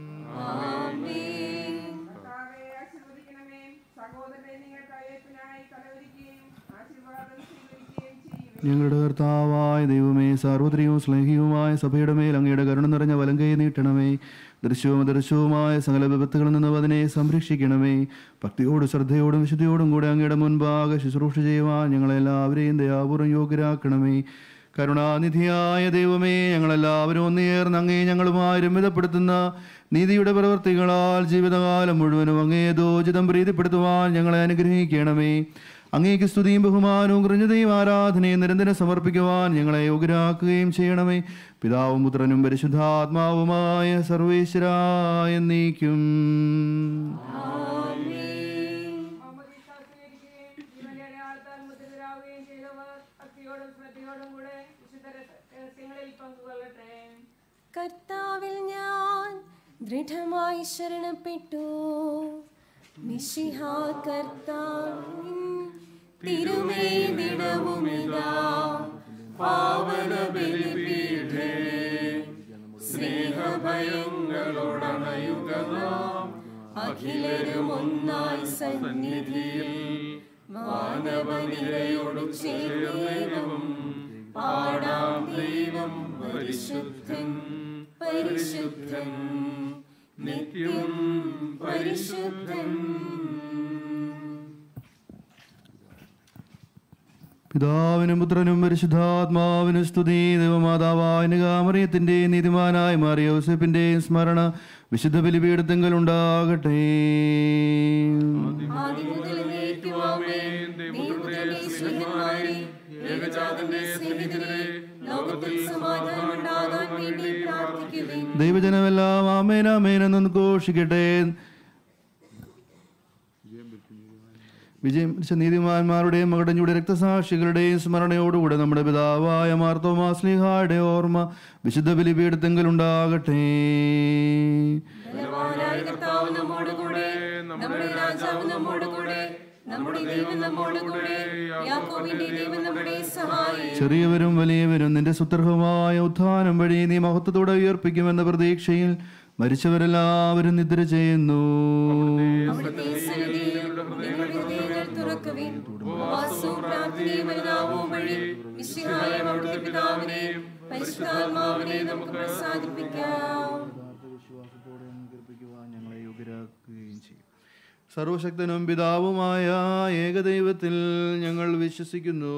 കർത്താവേ, ആശീർവദിക്കണമേ. സഹോദരരെ നിങ്ങൾ കയ്യേറ്റത്തിനായി തലവരിക്കുകയും ആശീർവാദം സ്വീകരിക്കുകയും ചെയ്യുവിൻ. ഞങ്ങളുടെ കർത്താവായ ദൈവമേ സാർവത്രികവും സ്നേഹിയുമായ സഭയുടെ മേൽ അങ്ങയുടെ കരുണ നിറഞ്ഞ വലങ്കൈ നീട്ടണമേ ദൃശ്യവും അദൃശ്യവുമായ സകല വിപത്തുകളിൽ നിന്നും അതിനെ സംരക്ഷിക്കണമേ ഭക്തിയോടും ശ്രദ്ധയോടും വിശുദ്ധിയോടും കൂടെ അങ്ങയുടെ മുൻപാകെ ശുശ്രൂഷ ചെയ്യുവാൻ ഞങ്ങളെല്ലാവരെയും ദയാപൂർവ്വം യോഗ്യരാക്കണമേ കരുണാനിധിയായ ദൈവമേ ഞങ്ങളെല്ലാവരും ഒന്നേർന്ന് അങ്ങേ ഞങ്ങളുമായി രമ്യതപ്പെടുത്തുന്ന നീതിയുടെ പ്രവർത്തികളാൽ ജീവിതകാലം മുഴുവനും അങ്ങേ ദോചിതം പ്രീതിപ്പെടുത്തുവാൻ ഞങ്ങളെ അനുഗ്രഹിക്കണമേ അങ്ങേക്ക് സ്തുതിയും ബഹുമാനവും കൃഞ്ഞതയും ആരാധനയും നിരന്തരം സമർപ്പിക്കുവാൻ ഞങ്ങളെ യോഗ്യരാക്കുകയും ചെയ്യണമേ പിതാവും പുത്രനും പരിശുദ്ധാത്മാവുമായ സർവേശ്വരായ നീക്കും മാമോദീസ സ്വീകരിക്കുകയും ജീവന്റെ അടയാളത്താൽ മുദ്രിതരാവുകയും ചെയ്തവർ ഭക്തിയോടും ശ്രദ്ധയോടും കൂടെ വിശുദ്ധ രഹ- രഹസ്യങ്ങളിൽ പങ്കുകൊള്ളട്ടെ കർത്താവിൽ ഞാൻ ദൃഢമായി ശരണപ്പെട്ടു മിശിഹാ കർത്താവിൻ തിരുമേനിടവുമിതാ പാവന ബലിപീഠേ സ്നേഹഭയങ്ങളോടണയുക നാം അഖിലരും ഒന്നായി സന്നിധിയിൽ വാനവനിരയോട് ചേർന്നേകം പാടാം ദൈവം പരിശുദ്ധൻ പരിശുദ്ധൻ നിത്യം പരിശുദ്ധൻ പിതാവിനും പുത്രനും പരിശുദ്ധാത്മാവിനും സ്തുതി ദൈവമാതാവായ കാമറിയത്തിന്റെ നീതിമാനായ മാറിയ യോസെഫിന്റെയും സ്മരണ വിശുദ്ധ ബലിപീഠത്തെങ്കിൽ ഉണ്ടാകട്ടെ ആദ്യം മുതൽ എന്നേക്കുമാമേ ദൈവത്തിന്റെ സ്നേഹന്മാരെ ഏകജാതന്റെ സ്നേഹിതരെ ലോകത്തിൽ സമാധാനം ഉണ്ടാകാൻ വേണ്ടി പ്രാർത്ഥിക്കുവിൻ ദൈവജനമെല്ലാം ആമേൻ ആമേൻ എന്ന് ഘോഷിക്കട്ടെ വിജയം വരിച്ച നീതിമാന്മാരുടെയും മകടഞ്ഞുടെ രക്തസാക്ഷികളുടെയും സ്മരണയോടുകൂടെ നമ്മുടെ പിതാവായ മാർത്തോമാസ്ലിഹായുടെ ഓർമ്മ വിശുദ്ധ ബലിപീഠത്തെങ്കിൽ ഉണ്ടാകട്ടെ ബലവാനായ കർത്താവ് നമ്മോടുകൂടെ നമ്മുടെ രാജാവ് നമ്മോടുകൂടെ നമ്മുടെ ദൈവം നമ്മോടുകൂടെ യാക്കോബിന്റെ ദൈവം നമ്മുടെ സഹായി ചെറിയവരും വലിയവരും നിന്റെ സുദൃഢമായ ഉത്ഥാനം വഴി നീ മഹത്വത്തോടെ ഉയർപ്പിക്കുമെന്ന പ്രതീക്ഷയിൽ മരിച്ചവരെല്ലാവരും നിദ്ര ചെയ്യുന്നു അവിടുത്തെ സന്നിധിയിൽ നിങ്ങളുടെ ഹൃദയങ്ങൾ തുറക്കുവിൻ ഉപവാസവും പ്രാർത്ഥനയും അനുതാപവും വഴി വിശുദ്ധായ അവിടുത്തെ പിതാവിനെയും പരിശുദ്ധാത്മാവിനെയും നമുക്ക് പ്രസാദിപ്പിക്കാം ഞങ്ങളെ യോഗ്യരാക്കുകയും ചെയ്യും സർവശക്തനും പിതാവുമായ ഏകദൈവത്തിൽ ഞങ്ങൾ വിശ്വസിക്കുന്നു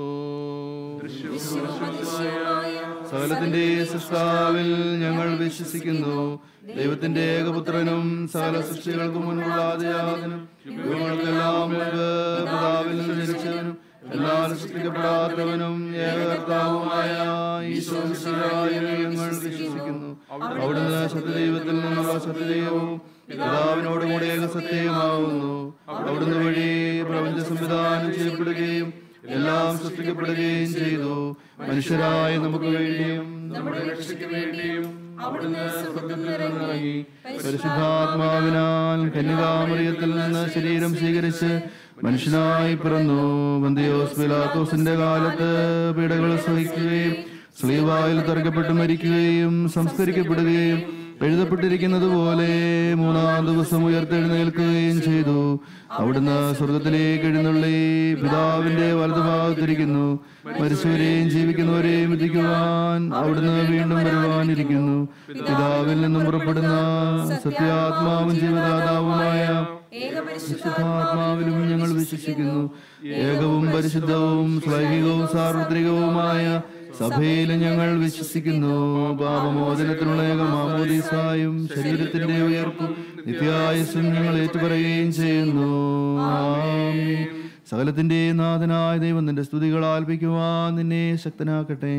സകലത്തിന്റെ സൃഷ്ടാവിൽ ഞങ്ങൾ വിശ്വസിക്കുന്നു ദൈവത്തിന്റെ ഏകപുത്രനും സകല സൃഷ്ടികൾക്ക് മുൻപുള്ള ആദ്യാതനും യുഗങ്ങൾക്കെല്ലാം മുൻപ് പിതാവിൽ നിന്ന് ജനിച്ചവനും എല്ലാം സൃഷ്ടിക്കപ്പെടാത്തവനും ഏകകർത്താവുമായ ഈശോ മിശിഹായിൽ ഞങ്ങൾ വിശ്വസിക്കുന്നു അവിടുന്ന് സത്യദൈവത്തിൽ നിന്നുള്ള സത്യദൈവവും പിതാവിനോട് കൂടെ ഏകസത്യമാവുന്നു അവിടുന്ന് വഴി പ്രപഞ്ച സംവിധാനം ചെയ്യപ്പെടുകയും എല്ലാം സൃഷ്ടിക്കപ്പെടുകയും ചെയ്തു മനുഷ്യരായ നമുക്ക് വേണ്ടിയും നമ്മുടെ രക്ഷയ്ക്ക് വേണ്ടിയും അവിടുന്ന് സ്വർഗ്ഗത്തിൽ നിന്നിറങ്ങി പരിശുദ്ധാത്മാവിനാൽ കന്യകാമറിയത്തിൽ നിന്ന് ശരീരം സ്വീകരിച്ച് മനുഷ്യനായി പിറന്നു ബന്ദിയോസ് പിലാത്തോസിന്റെ കാലത്ത് പീഡകൾ സഹിക്കുകയും സ്ലീവായിൽ തറക്കപ്പെട്ട് മരിക്കുകയും സംസ്കരിക്കപ്പെടുകയും എഴുതപ്പെട്ടിരിക്കുന്നത് പോലെ മൂന്നാം ദിവസം ഉയർത്തെഴുന്നേൽക്കുകയും ചെയ്തു അവിടുന്ന് സ്വർഗത്തിലേക്ക് എഴുന്നള്ളി പിതാവിന്റെ വലതുഭാഗത്തിരിക്കുന്നു മരിച്ചവരെയും ജീവിക്കുന്നവരെയും വിധിക്കുവാൻ അവിടുന്ന് വീണ്ടും വരുവാനിരിക്കുന്നു പിതാവിൽ നിന്നും പുറപ്പെടുന്ന സത്യാത്മാവും ജീവദാതാവുമായ പരിശുദ്ധാത്മാവിലും ഞങ്ങൾ വിശ്വസിക്കുന്നു ഏകവും പരിശുദ്ധവും സ്വൈഹികവും സാർവത്രികവുമായ സഭയിൽ ഞങ്ങൾ വിശ്വസിക്കുന്നു പാപമോചനത്തിനുള്ള ഏകമാമോദീസായും ശരീരത്തിന്റെ ഉയർപ്പും നിത്യായുസും ഞങ്ങൾ ഏറ്റുപറയുകയും ചെയ്യുന്നു ആമേൻ. സകലത്തിന്റെ നാഥനായ ദൈവം നിന്റെ സ്തുതികൾ ആൽപ്പിക്കുവാൻ നിന്നെ ശക്തനാക്കട്ടെ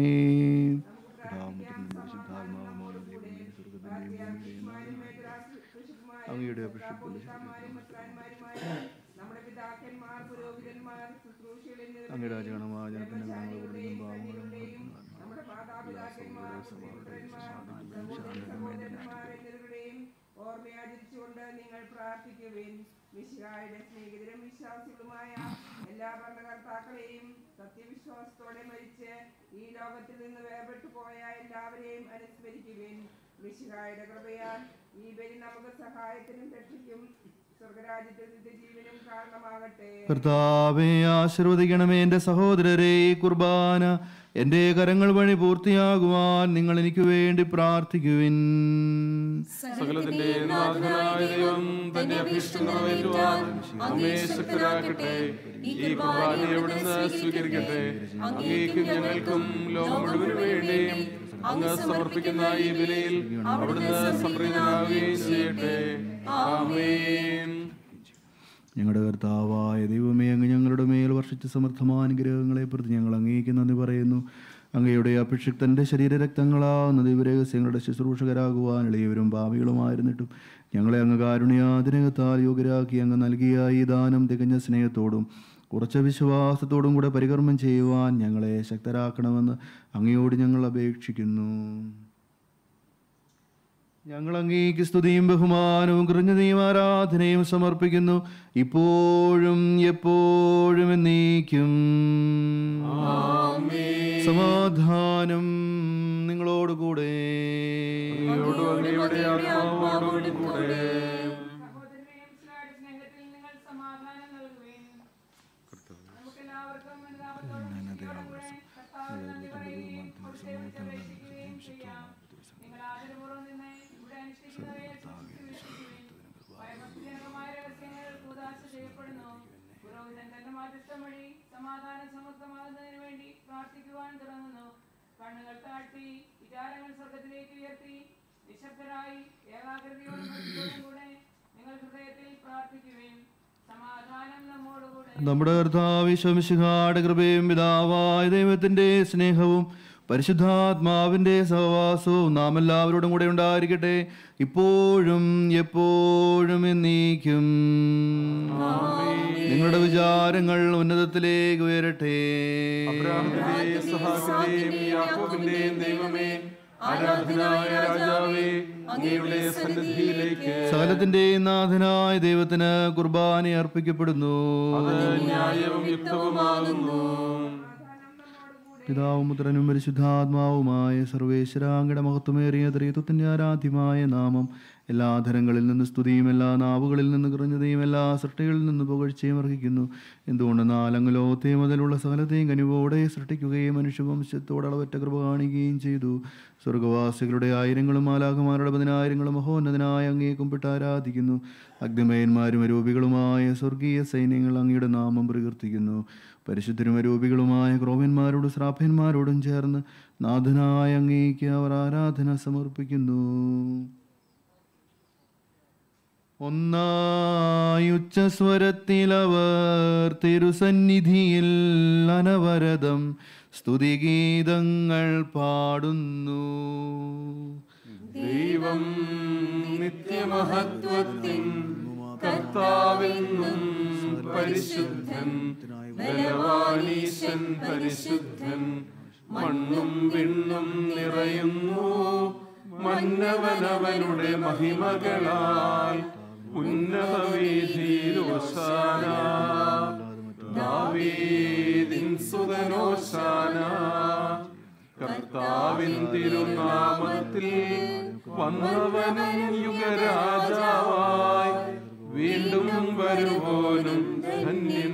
അങ്ങയുടെ അഭിഷേകം നമ്മുടെ പിതാക്കന്മാർ പുരോഹിതന്മാർ ശുശ്രൂഷകളിൽ അങ്ങയുടെ ആചരണമായ ജനത്തിന്റെ ഗുണങ്ങളും പാവങ്ങളും നമ്മുടെ മാതാപിതാക്കന്മാർ സഹോദരന്മാരെന്നിവരുടെയും ഓർമ്മയാചരിച്ചുകൊണ്ട് നിങ്ങൾ പ്രാർത്ഥിക്കുവിൻ മിശിഹായുടെ സ്നേഹിതരും വിശ്വാസികളുമായ എല്ലാ ഭരണകർത്താക്കളെയും സത്യവിശ്വാസത്തോടെ മരിച്ച് ഈ ലോകത്തിൽ നിന്ന് വേർപെട്ടു പോയ എല്ലാവരെയും അനുസ്മരിക്കുവിൻ മിശിഹായുടെ കൃപയാൽ ഈ ബലി നമുക്ക് സഹായത്തിനും രക്ഷയ്ക്കും സ്വർഗരാജ്യത്തിൽ നിത്യജീവനും കാരണമാകട്ടെ കർത്താവെ ആശീർവദിക്കണമേ എൻ്റെ സഹോദരരെ ഈ കുർബാന എൻ്റെ കരങ്ങൾ വഴി പൂർത്തിയാകുവാൻ നിങ്ങൾ എനിക്ക് വേണ്ടി പ്രാർത്ഥിക്കുവിൻ സകലത്തിന്റെ നാഥനായ ദൈവം തന്റെ അഭീഷ്ടം നിറവേറ്റുവാൻ അങ്ങേ ശക്തരാക്കട്ടെ ഈ കുർബാന എവിടുന്ന് സ്വീകരിക്കട്ടെ അങ്ങേക്കും ഞങ്ങൾക്കും ലോകം മുഴുവന് വേണ്ടിയും അങ്ങ് സമർപ്പിക്കുന്ന ഈ വിലയിൽ അവിടുന്ന് സംപ്രീതനാവുകയും ചെയ്യട്ടെ ആമേൻ ഞങ്ങളുടെ കർത്താവായ ദൈവമേ അങ്ങ് ഞങ്ങളുടെ മേൽ വർഷിച്ച സമർത്ഥമാനുഗ്രഹങ്ങളെ പ്രതി ഞങ്ങൾ അങ്ങേക്ക് നന്ദി പറയുന്നു അങ്ങയുടെ അഭിഷിക്തന്റെ ശരീരരക്തങ്ങളാവുന്ന ദൈവരഹസ്യങ്ങളുടെ ശുശ്രൂഷകരാകുവാൻ ഇളയവരും ഭാവികളുമായിരുന്നിട്ടും ഞങ്ങളെ അങ്ങ് കാരുണ്യാതിനകത്താൽ യോഗ്യരാക്കി അങ്ങ് നൽകിയ ഈ ദാനം തികഞ്ഞ സ്നേഹത്തോടും ഉറച്ച വിശ്വാസത്തോടും കൂടെ പരികർമ്മം ചെയ്യുവാൻ ഞങ്ങളെ ശക്തരാക്കണമെന്ന് അങ്ങയോട് ഞങ്ങൾ അപേക്ഷിക്കുന്നു ഞങ്ങൾ അങ്ങേക്ക് സ്തുതിയും ബഹുമാനവും കൃഞ്ഞതയും ആരാധനയും സമർപ്പിക്കുന്നു ഇപ്പോഴും എപ്പോഴും എന്നേക്കും സമാധാനം നിങ്ങളോടുകൂടെ സഹോദരനെയും സ്നേഹ- സ്നേഹത്തിൽ നിങ്ങൾ സമാധാനം നൽകുവിൻ. നമുക്കെല്ലാവർക്കും അനുതാപത്തോടും ശുദ്ധിയോടും കൂടെ കർത്താവിന്റെ നന്ദി പറയുകയും കൊടുത്തയച്ച് അപേക്ഷിക്കുകയും ചെയ്യാം. മധ്യസ്ഥം വഴി സമാധാനം സമർത്ഥമാകുന്നതിന് വേണ്ടി പ്രാർത്ഥിക്കുവാൻ തുടങ്ങുന്നു കണ്ണുകൾ താഴ്ത്തി വിചാരങ്ങൾ സ്വർഗത്തിലേക്ക് ഉയർത്തി നിശബ്ദരായി ഏകാഗ്രതയോടും ഭക്തിയോടും കൂടെ നിങ്ങൾ ഹൃദയത്തിൽ പ്രാർത്ഥിക്കുവേൻ സമാധാനം നമ്മോടുകൂടെ നമ്മുടെ കർത്താവിശ്വമിശിഹാട് കൃപയും പിതാവായ ദൈവത്തിന്റെ സ്നേഹവും പരിശുദ്ധാത്മാവിന്റെ സഹവാസവും നാം എല്ലാവരോടും കൂടെ ഉണ്ടായിരിക്കട്ടെ ഇപ്പോഴും എപ്പോഴും എന്നീക്കും നിങ്ങളുടെ വിചാരങ്ങൾ ഉന്നതത്തിലേക്ക് ഉയരട്ടെ അബ്രാഹത്തിന്റെയും സഹാക്കിന്റെയും യാക്കോബിന്റെയും ദൈവമേ ആരാധനായ രാജാവേ അങ്ങയുടെ സന്നിധിയിലേക്ക് സകലത്തിന്റെ നാഥനായ ദൈവത്തിന് കുർബാന അർപ്പിക്കപ്പെടുന്നു അത് ന്യായവും യുക്തവുമാകുന്നു പിതാവും പുത്രനും പരിശുദ്ധാത്മാവുമായ സർവേശ്വരാങ്കയുടെ മഹത്വമേറിയ ത്രിത്വത്തിന്റെ ആരാധ്യമായ നാമം എല്ലാ ധരങ്ങളിൽ നിന്ന് സ്തുതിയും എല്ലാ നാവുകളിൽ നിന്ന് കുറഞ്ഞതയും എല്ലാ സൃഷ്ടികളിൽ നിന്ന് പുകഴ്ചയും അർഹിക്കുന്നു എന്തുകൊണ്ടെന്നാൽ അങ്ങ് ലോകത്തെ മുതലുള്ള സകലത്തെയും കനിവോടെ സൃഷ്ടിക്കുകയും മനുഷ്യവംശത്തോട് അളവറ്റ കൃപ കാണിക്കുകയും ചെയ്തു സ്വർഗവാസികളുടെ ആയിരങ്ങളും മാലാഖമാരുടെ പതിനായിരങ്ങളും മഹോന്നതനായ അങ്ങേ കുമ്പിട്ട് ആരാധിക്കുന്നു അഗ്നിമയന്മാരും അരൂപികളുമായ സ്വർഗീയ സൈന്യങ്ങൾ അങ്ങയുടെ നാമം പ്രകീർത്തിക്കുന്നു പരിശുദ്ധരും അരൂപികളുമായ ക്രോവന്മാരോടും ശ്രാഭ്യന്മാരോടും ചേർന്ന് നാഥനായ അങ്ങേക്ക് അവർ ആരാധന സമർപ്പിക്കുന്നു ഒന്നായുച്ചസ്വരത്തിലവർ തിരുസന്നിധിയിൽ അനവരതം സ്തുതിഗീതങ്ങൾ പാടുന്നു ദൈവം നിത്യമഹത്വത്തിൻ കർത്താവെന്നും പരിശുദ്ധൻ ബലവാനീശൻ പരിശുദ്ധൻ മണ്ണും വിണ്ണും നിറയുന്നു മന്നവനവനുടെ മഹിമകളാൽ ഉന്നത വീതിയിൽ ഓശാന ദാവീദിൻ സുതനോശാന കർത്താവിൻ തിരുനാമത്തിൽ വന്നവനും യുഗരാജാവായി വീണ്ടും വരുവോനും ധന്യൻ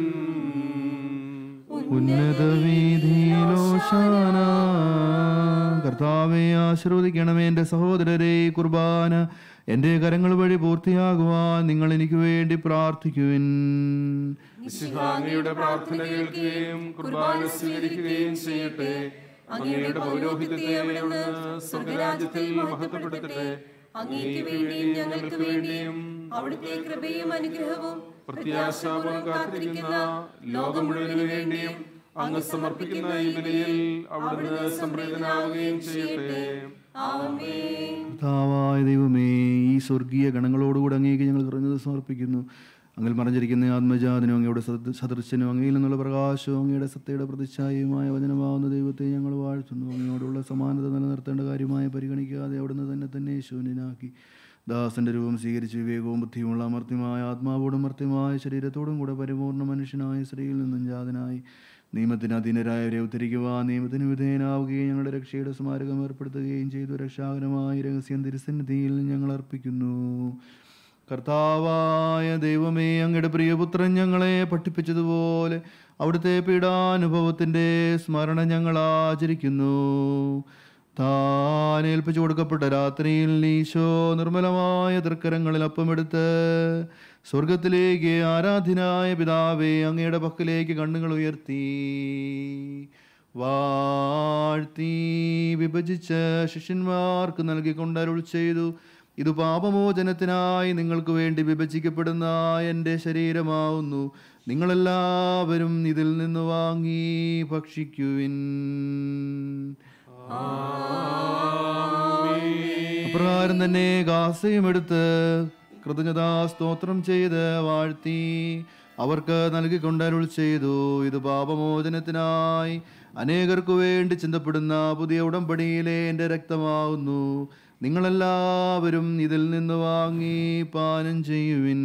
ഉന്നത വീതിയിലോശാന കർത്താവെ ആശ്രവദിക്കണമേ എൻ്റെ സഹോദരരെ ഈ കുർബാന എൻ്റെ കരങ്ങൾ വഴി പൂർത്തിയാകുവാൻ നിങ്ങൾ എനിക്ക് വേണ്ടി പ്രാർത്ഥിക്കുവിൻ അങ്ങയുടെ പ്രാർത്ഥന കേൾക്കുകയും കുർബാന സ്വീകരിക്കുകയും ചെയ്യട്ടെ അങ്ങയുടെ പൗരോഹിത്യത്തെ അവിടുന്ന് സ്വർഗരാജ്യത്തിൽ മഹത്വപ്പെടുത്തട്ടെ അങ്ങേക്ക് വേണ്ടിയും ഞങ്ങൾക്ക് വേണ്ടിയും അവിടുത്തെ കൃപയും അനുഗ്രഹവും പ്രത്യാശാപം കാത്തിരിക്കുന്ന ലോകം മുഴുവനു വേണ്ടിയും അങ്ങ് സമർപ്പിക്കുന്ന ഈ ബലിയിൽ അവിടുന്ന് സംപ്രീതനാവുകയും ചെയ്യട്ടെ ആമേൻ കർത്താവായ ദൈവമേ ഈ സ്വർഗീയ ഗണങ്ങളോടുകൂടി അങ്ങേക്ക് ഞങ്ങൾ കുറഞ്ഞത് സമർപ്പിക്കുന്നു അങ്ങിൽ മറഞ്ഞിരിക്കുന്ന ആത്മജാതനും അങ്ങയുടെ സദൃ- സദൃശ്യനും അങ്ങയിൽ നിന്നുള്ള പ്രകാശവും അങ്ങയുടെ സത്തയുടെ പ്രതിച്ഛായയുമായ വചനമാവുന്ന ദൈവത്തെ ഞങ്ങൾ വാഴ്ത്തുന്നു അങ്ങയോടുള്ള സമാനത നിലനിർത്തേണ്ട കാര്യമായി പരിഗണിക്കാതെ അവിടുന്ന് തന്നെ തന്നെ ശൂന്യനാക്കി ദാസന്റെ രൂപം സ്വീകരിച്ച് വിവേകവും ബുദ്ധിയുമുള്ള അമർത്യമായ ആത്മാവോടും മർത്യമായ ശരീരത്തോടും കൂടെ പരിപൂർണ്ണ മനുഷ്യനായ സ്ത്രീയിൽ നിന്നും ജാതനായി നിയമത്തിന് അധീനരായവരെ ഉദ്ധരിക്കുവാൻ നിയമത്തിന് വിധേയനാവുകയും ഞങ്ങളുടെ രക്ഷയുടെ സ്മാരകം ഏർപ്പെടുത്തുകയും ചെയ്തു രക്ഷാകരമായ രഹസ്യം തിരുസന്നിധിയിൽ ഞങ്ങൾ അർപ്പിക്കുന്നു കർത്താവായ ദൈവമേ അങ്ങയുടെ പ്രിയപുത്രൻ ഞങ്ങളെ പഠിപ്പിച്ചതുപോലെ അവിടുത്തെ പീഡാനുഭവത്തിൻ്റെ സ്മരണ ഞങ്ങൾ ആചരിക്കുന്നു താൻ ഏൽപ്പിച്ചു കൊടുക്കപ്പെട്ട രാത്രിയിൽ ഈശോ നിർമ്മലമായ തൃക്കരങ്ങളിൽ അപ്പമെടുത്ത് സ്വർഗത്തിലേക്ക് ആരാധ്യനായ പിതാവേ അങ്ങയുടെ പക്കലേക്ക് കണ്ണുകൾ ഉയർത്തി വാഴ്ത്തി വിഭജിച്ച് ശിഷ്യന്മാർക്ക് നൽകിക്കൊണ്ട് അരുൾ ചെയ്തു ഇത് പാപമോചനത്തിനായി നിങ്ങൾക്ക് വേണ്ടി വിഭജിക്കപ്പെടുന്ന എൻ്റെ ശരീരമാവുന്നു നിങ്ങളെല്ലാവരും ഇതിൽ നിന്ന് വാങ്ങി ഭക്ഷിക്കുവിൻ അപ്രകാരം തന്നെ ഗാസയും എടുത്ത് കൃതജ്ഞതാ സ്തോത്രം ചെയ്ത് വാഴ്ത്തി അവർക്ക് നൽകിക്കൊണ്ട് അരുൾ ചെയ്തു ഇത് പാപമോചനത്തിനായി അനേകർക്കു വേണ്ടി ചിന്തപ്പെടുന്ന പുതിയ ഉടമ്പടിയിലെ എൻ്റെ രക്തമാവുന്നു നിങ്ങളെല്ലാവരും ഇതിൽ നിന്ന് വാങ്ങി പാനം ചെയ്യുവിൻ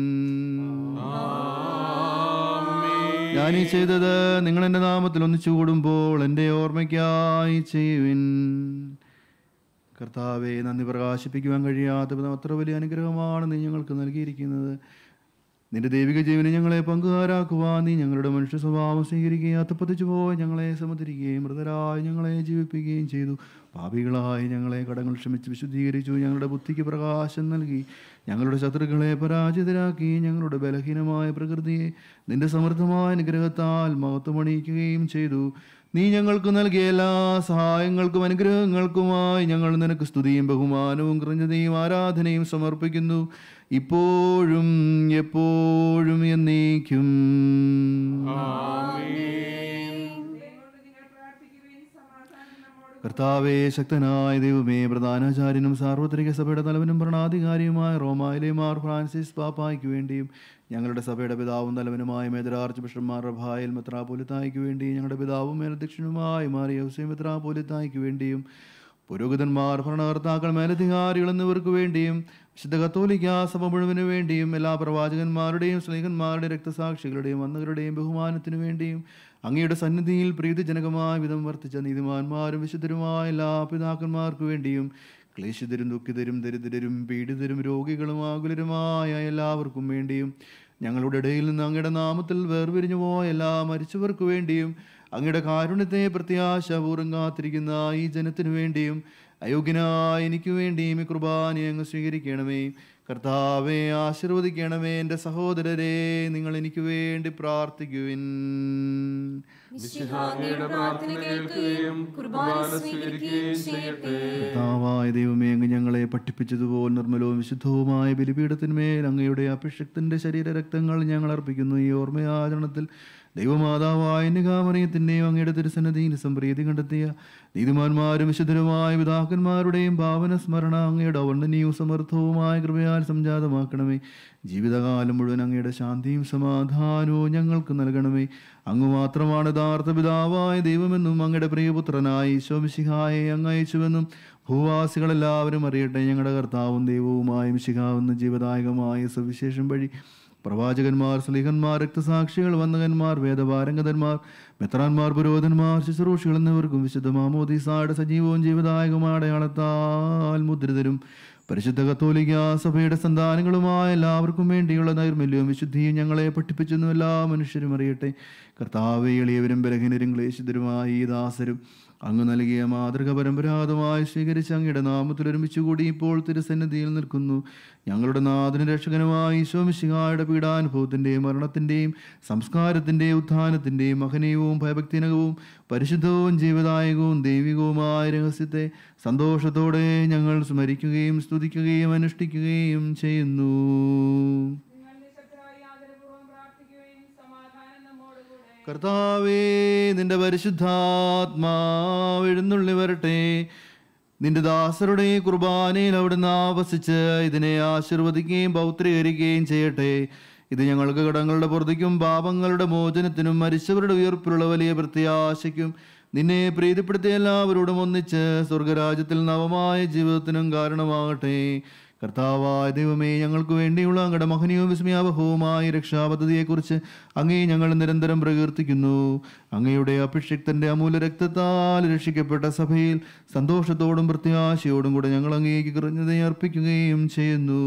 ഞാനീ ചെയ്തത് നിങ്ങൾ എൻ്റെ നാമത്തിൽ ഒന്നിച്ചു കൂടുമ്പോൾ എൻ്റെ ഓർമ്മയ്ക്കായി ചെയ്യുവിൻ കർത്താവെ നന്ദി പ്രകാശിപ്പിക്കുവാൻ കഴിയാത്ത വിധം അത്ര വലിയ അനുഗ്രഹമാണ് നീ ഞങ്ങൾക്ക് നൽകിയിരിക്കുന്നത് നിന്റെ ദൈവിക ജീവനെ ഞങ്ങളെ പങ്കുകാരാക്കുവാൻ നീ ഞങ്ങളുടെ മനുഷ്യ സ്വഭാവം സ്വീകരിക്കുകയും അത്തപ്പതിച്ചു പോയി ഞങ്ങളെ സമതിരിക്കുകയും മൃതരായി ഞങ്ങളെ ജീവിപ്പിക്കുകയും ചെയ്തു പാപികളായി ഞങ്ങളെ കടങ്ങൾ ക്ഷമിച്ച് വിശുദ്ധീകരിച്ചു ഞങ്ങളുടെ ബുദ്ധിക്ക് പ്രകാശം നൽകി ഞങ്ങളുടെ ശത്രുക്കളെ പരാജിതരാക്കി ഞങ്ങളുടെ ബലഹീനമായ പ്രകൃതിയെ നിന്റെ സമൃദ്ധമായ അനുഗ്രഹത്താൽ മഹത്വമണിയിക്കുകയും ചെയ്തു നീ ഞങ്ങൾക്ക് നൽകിയ എല്ലാ സഹായങ്ങൾക്കും അനുഗ്രഹങ്ങൾക്കുമായി ഞങ്ങൾ നിനക്ക് സ്തുതിയും ബഹുമാനവും കൃഞ്ഞതയും ആരാധനയും സമർപ്പിക്കുന്നു ഇപ്പോഴും എപ്പോഴും എന്നേക്കും കർത്താവേ ശക്തനായ ദൈവമേ പ്രധാനാചാര്യനും സാർവത്രിക സഭയുടെ തലവനും ഭരണാധികാരിയുമായ റോമായിലെ മാർ ഫ്രാൻസിസ് പാപ്പായ്ക്ക് വേണ്ടിയും ഞങ്ങളുടെ സഭയുടെ പിതാവും തലവനുമായ മേജർ ആർച്ച് ബിഷപ്പ്മാർ റഭായൽ മെത്രാപോലിത്തായ്ക്ക് വേണ്ടിയും ഞങ്ങളുടെ പിതാവും മേലധ്യക്ഷനുമായി മാറിയ ഹുസൈൻ മെത്രാപോലിത്തായ്ക്ക് വേണ്ടിയും പുരോഹിതന്മാർ ഭരണകർത്താക്കൾ മേലധികാരികൾ എന്നിവർക്ക് വേണ്ടിയും വിശുദ്ധ കത്തോലിക്ക സഭ മുഴുവന് വേണ്ടിയും എല്ലാ പ്രവാചകന്മാരുടെയും സ്നേഹന്മാരുടെയും രക്തസാക്ഷികളുടെയും വന്നവരുടെയും ബഹുമാനത്തിനു വേണ്ടിയും അങ്ങയുടെ സന്നിധിയിൽ പ്രീതിജനകമായ വിധം വർത്തിച്ച നീതിമാന്മാരും വിശുദ്ധരുമായ എല്ലാ പിതാക്കന്മാർക്കു വേണ്ടിയും ക്ലേശിതരും ദുഃഖിതരും ദരിദ്രരും പീഡിതരും രോഗികളും ആകുലരുമായ എല്ലാവർക്കും വേണ്ടിയും ഞങ്ങളുടെ ഇടയിൽ നിന്ന് അങ്ങയുടെ നാമത്തിൽ വേർപിരിഞ്ഞു പോയ എല്ലാ മരിച്ചവർക്കു വേണ്ടിയും അങ്ങയുടെ കാരുണ്യത്തെ പ്രത്യാശപൂർവ്വം കാത്തിരിക്കുന്ന ഈ ജനത്തിനു വേണ്ടിയും അയോഗ്യനായ എനിക്ക് വേണ്ടിയും ഈ കുർബാന അങ്ങ് സ്വീകരിക്കണമേ കർത്താവെ ആശീർവദിക്കണമേ എൻ്റെ സഹോദരരെ നിങ്ങൾ എനിക്ക് വേണ്ടി പ്രാർത്ഥിക്കുവിൻ മിശിഹായുടെ പ്രാർത്ഥന കേൾക്കുകയും കുർബാന സ്വീകരിക്കുകയും ചെയ്യട്ടെ കർത്താവായ ദൈവമേ അങ്ങ് ഞങ്ങളെ പഠിപ്പിച്ചതുപോലെ നിർമ്മലവും വിശുദ്ധവുമായ ബലിപീഠത്തിന്മേൽ അങ്ങയുടെ അഭിഷിക്തന്റെ ശരീര രക്തങ്ങൾ ഞങ്ങൾ അർപ്പിക്കുന്നു ഈ ഓർമ്മയാചരണത്തിൽ ദൈവമാതാവായ നികാമറിയത്തിൻ്റെയും അങ്ങയുടെ തിരുസന്നതിയിൽ സംപ്രീതി കണ്ടെത്തിയ നീതിമാന്മാരും വിശുദ്ധരുമായ പിതാക്കന്മാരുടെയും ഭാവന സ്മരണ അങ്ങയുടെ ഔന്നന്യവും സമർത്ഥവുമായ കൃപയാൽ സംജാതമാക്കണമേ ജീവിതകാലം മുഴുവൻ അങ്ങയുടെ ശാന്തിയും സമാധാനവും ഞങ്ങൾക്ക് നൽകണമേ അങ്ങ് മാത്രമാണ് യഥാർത്ഥ പിതാവായ ദൈവമെന്നും അങ്ങയുടെ പ്രിയപുത്രനായി ഈശോമിശിഹായെ അങ്ങ് അയച്ചുവെന്നും ഭൂവാസികളെല്ലാവരും അറിയട്ടെ ഞങ്ങളുടെ കർത്താവും ദൈവവുമായ മിശിഹാവെന്ന ജീവദായകമായ സുവിശേഷം വഴി പ്രവാചകന്മാർ സ്ലീഹന്മാർ രക്തസാക്ഷികൾ വന്ദകന്മാർ വേദപാരംഗതന്മാർ മെത്രാന്മാർ പുരോധന്മാർ ശുശ്രൂഷികൾ എന്നിവർക്കും വിശുദ്ധ മാമോദീസായുടെ സജീവവും ജീവദായകമായ അടയാളത്താൽ മുദ്രിതരും പരിശുദ്ധ കത്തോലിക്ക സഭയുടെ സന്താനങ്ങളുമായ എല്ലാവർക്കും വേണ്ടിയുള്ള നൈർമല്യവും വിശുദ്ധിയും ഞങ്ങളെ പഠിപ്പിച്ചെന്നും എല്ലാ മനുഷ്യരും അറിയട്ടെ കർത്താവെ എളിയവരും ബലഹീനരും ക്ലേശിതരുമായ ഈ ദാസരും അങ്ങ് നൽകിയ മാതൃക പരമ്പരാഗതമായി സ്വീകരിച്ച് അങ്ങയുടെ നാമത്തിൽ ഒരുമിച്ച് കൂടി ഇപ്പോൾ തിരുസന്നിധിയിൽ നിൽക്കുന്നു ഞങ്ങളുടെ നാഥന രക്ഷകനുമായ ഈശോമിശിഹായുടെ പീഡാനുഭവത്തിൻ്റെയും മരണത്തിൻ്റെയും സംസ്കാരത്തിൻ്റെയും ഉത്ഥാനത്തിൻ്റെയും മഹനീയവും ഭയഭക്തിനകവും പരിശുദ്ധവും ജീവദായകവും ദൈവികവുമായ രഹസ്യത്തെ സന്തോഷത്തോടെ ഞങ്ങൾ സ്മരിക്കുകയും സ്തുതിക്കുകയും അനുഷ്ഠിക്കുകയും ചെയ്യുന്നു കർത്താവേ നിന്റെ പരിശുദ്ധാത്മാവ് എഴുന്നള്ളി വരട്ടെ നിന്റെ ദാസരുടെ കുർബാനയിൽ അവിടുന്ന് ആവസിച്ച് ഇതിനെ ആശീർവദിക്കുകയും പൗത്രീകരിക്കുകയും ചെയ്യട്ടെ ഇത് ഞങ്ങൾക്ക് കടങ്ങളുടെ പുറത്തേക്കും പാപങ്ങളുടെ മോചനത്തിനും മരിച്ചവരുടെ ഉയർപ്പിലുള്ള വലിയ പ്രത്യാശയ്ക്കും നിന്നെ പ്രീതിപ്പെടുത്തിയ എല്ലാവരോടും ഒന്നിച്ച് സ്വർഗരാജ്യത്തിൽ നവമായ ജീവിതത്തിനും കാരണമാകട്ടെ കർത്താവായ ദൈവമേ ഞങ്ങൾക്ക് വേണ്ടിയുള്ള അങ്ങയുടെ മഹനീയവും വിസ്മയാവഹവുമായ രക്ഷാപദ്ധതിയെക്കുറിച്ച് അങ്ങേ ഞങ്ങൾ നിരന്തരം പ്രകീർത്തിക്കുന്നു അങ്ങയുടെ അഭിഷിക്തന്റെ അമൂല്യ രക്തത്താൽ രക്ഷിക്കപ്പെട്ട സഭയിൽ സന്തോഷത്തോടും പ്രത്യാശയോടും കൂടെ ഞങ്ങൾ അങ്ങേക്ക് കൃതജ്ഞത അർപ്പിക്കുകയും ചെയ്യുന്നു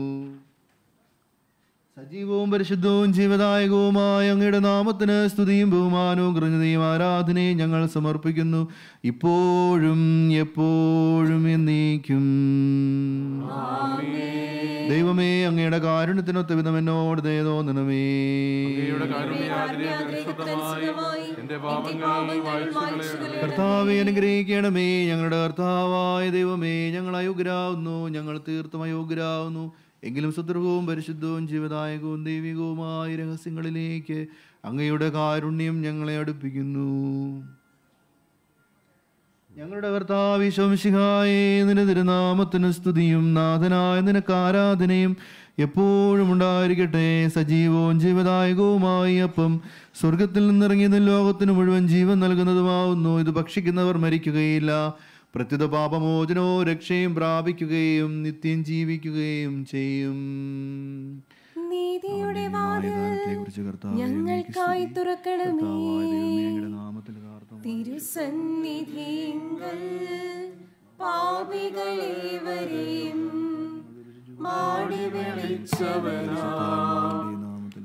സജീവവും പരിശുദ്ധവും ജീവദായകവുമായ അങ്ങയുടെ നാമത്തിന് സ്തുതിയും ബഹുമാനവും കൃതജ്ഞതയും ആരാധനയും ഞങ്ങൾ സമർപ്പിക്കുന്നു ഇപ്പോഴും എപ്പോഴും എന്നേക്കും ദൈവമേ അങ്ങയുടെ കാരുണ്യത്തിനൊത്ത വിധം എന്നോട് ദയ തോന്നണമേ അങ്ങയുടെ കാരുണ്യാതിരേകത്തനുസൃതമായി എന്റെ പാപങ്ങൾ വാഴ്ചകളെ കർത്താവെ അനുഗ്രഹിക്കണമേ ഞങ്ങളുടെ കർത്താവായ ദൈവമേ ഞങ്ങൾ അയോഗ്യരാകുന്നു ഞങ്ങൾ തീർത്തും അയോഗ്യരാകുന്നു എങ്കിലും സുദൃഢവും പരിശുദ്ധവും ജീവദായകവും ദൈവികവുമായ രഹസ്യങ്ങളിലേക്ക് അങ്ങയുടെ കാരുണ്യം ഞങ്ങളെ അടുപ്പിക്കുന്നു ഞങ്ങളുടെ കർത്താവിശംശിഹായേ നിന്റെ തിരുനാമത്തിന് സ്തുതിയും നാഥനായ നിനക്ക് ആരാധനയും എപ്പോഴും ഉണ്ടായിരിക്കട്ടെ സജീവവും ജീവദായകവുമായി അപ്പം സ്വർഗത്തിൽ നിന്നിറങ്ങിയതും ലോകത്തിന് മുഴുവൻ ജീവൻ നൽകുന്നതുമാവുന്നു ഇത് ഭക്ഷിക്കുന്നവർ മരിക്കുകയില്ല പ്രത്യുത പാപമോചനോ രക്ഷയും പ്രാപിക്കുകയും നിത്യം ജീവിക്കുകയും ചെയ്യും നീതിയുടെ വാതിൽ കാലത്തെക്കുറിച്ച് കർത്താവേ, അങ്ങേക്ക് ഞങ്ങൾക്കായി സ്തുതി. തുറക്കണമേ കർത്താവായ ദൈവമേ, അങ്ങയുടെ നാമത്തിൽ കാർത്തം തിരുസന്നിധിങ്കൽ പാപികളേവരെയും മാടി വിളിച്ചവനാ നാമത്തിൽ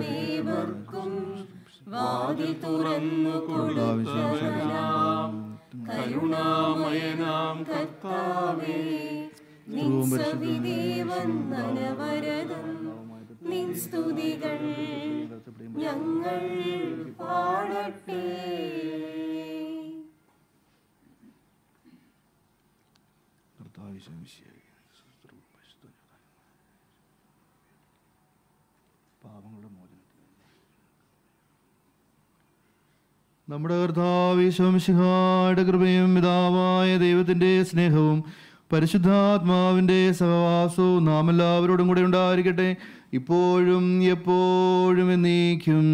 അനുതാപികളോടേവർക്കും വാതിൽ തുറന്നു കൊടുത്തവനാ കരുണാമയനാം കർത്താവേ നിൻ സവിദേവൻ മനവരതം നിൻ സ്തുതികൾ ഞങ്ങൾ പാടട്ടെ പാപങ്ങളുടെ മോചനത്തിന് നമ്മുടെ കർത്താവിശ്വംശിഹായുടെ കൃപയും പിതാവായ ദൈവത്തിന്റെ സ്നേഹവും പരിശുദ്ധാത്മാവിന്റെ സഹവാസവും നാം എല്ലാവരോടും കൂടെ ഉണ്ടായിരിക്കട്ടെ ഇപ്പോഴും എപ്പോഴും എന്നേക്കും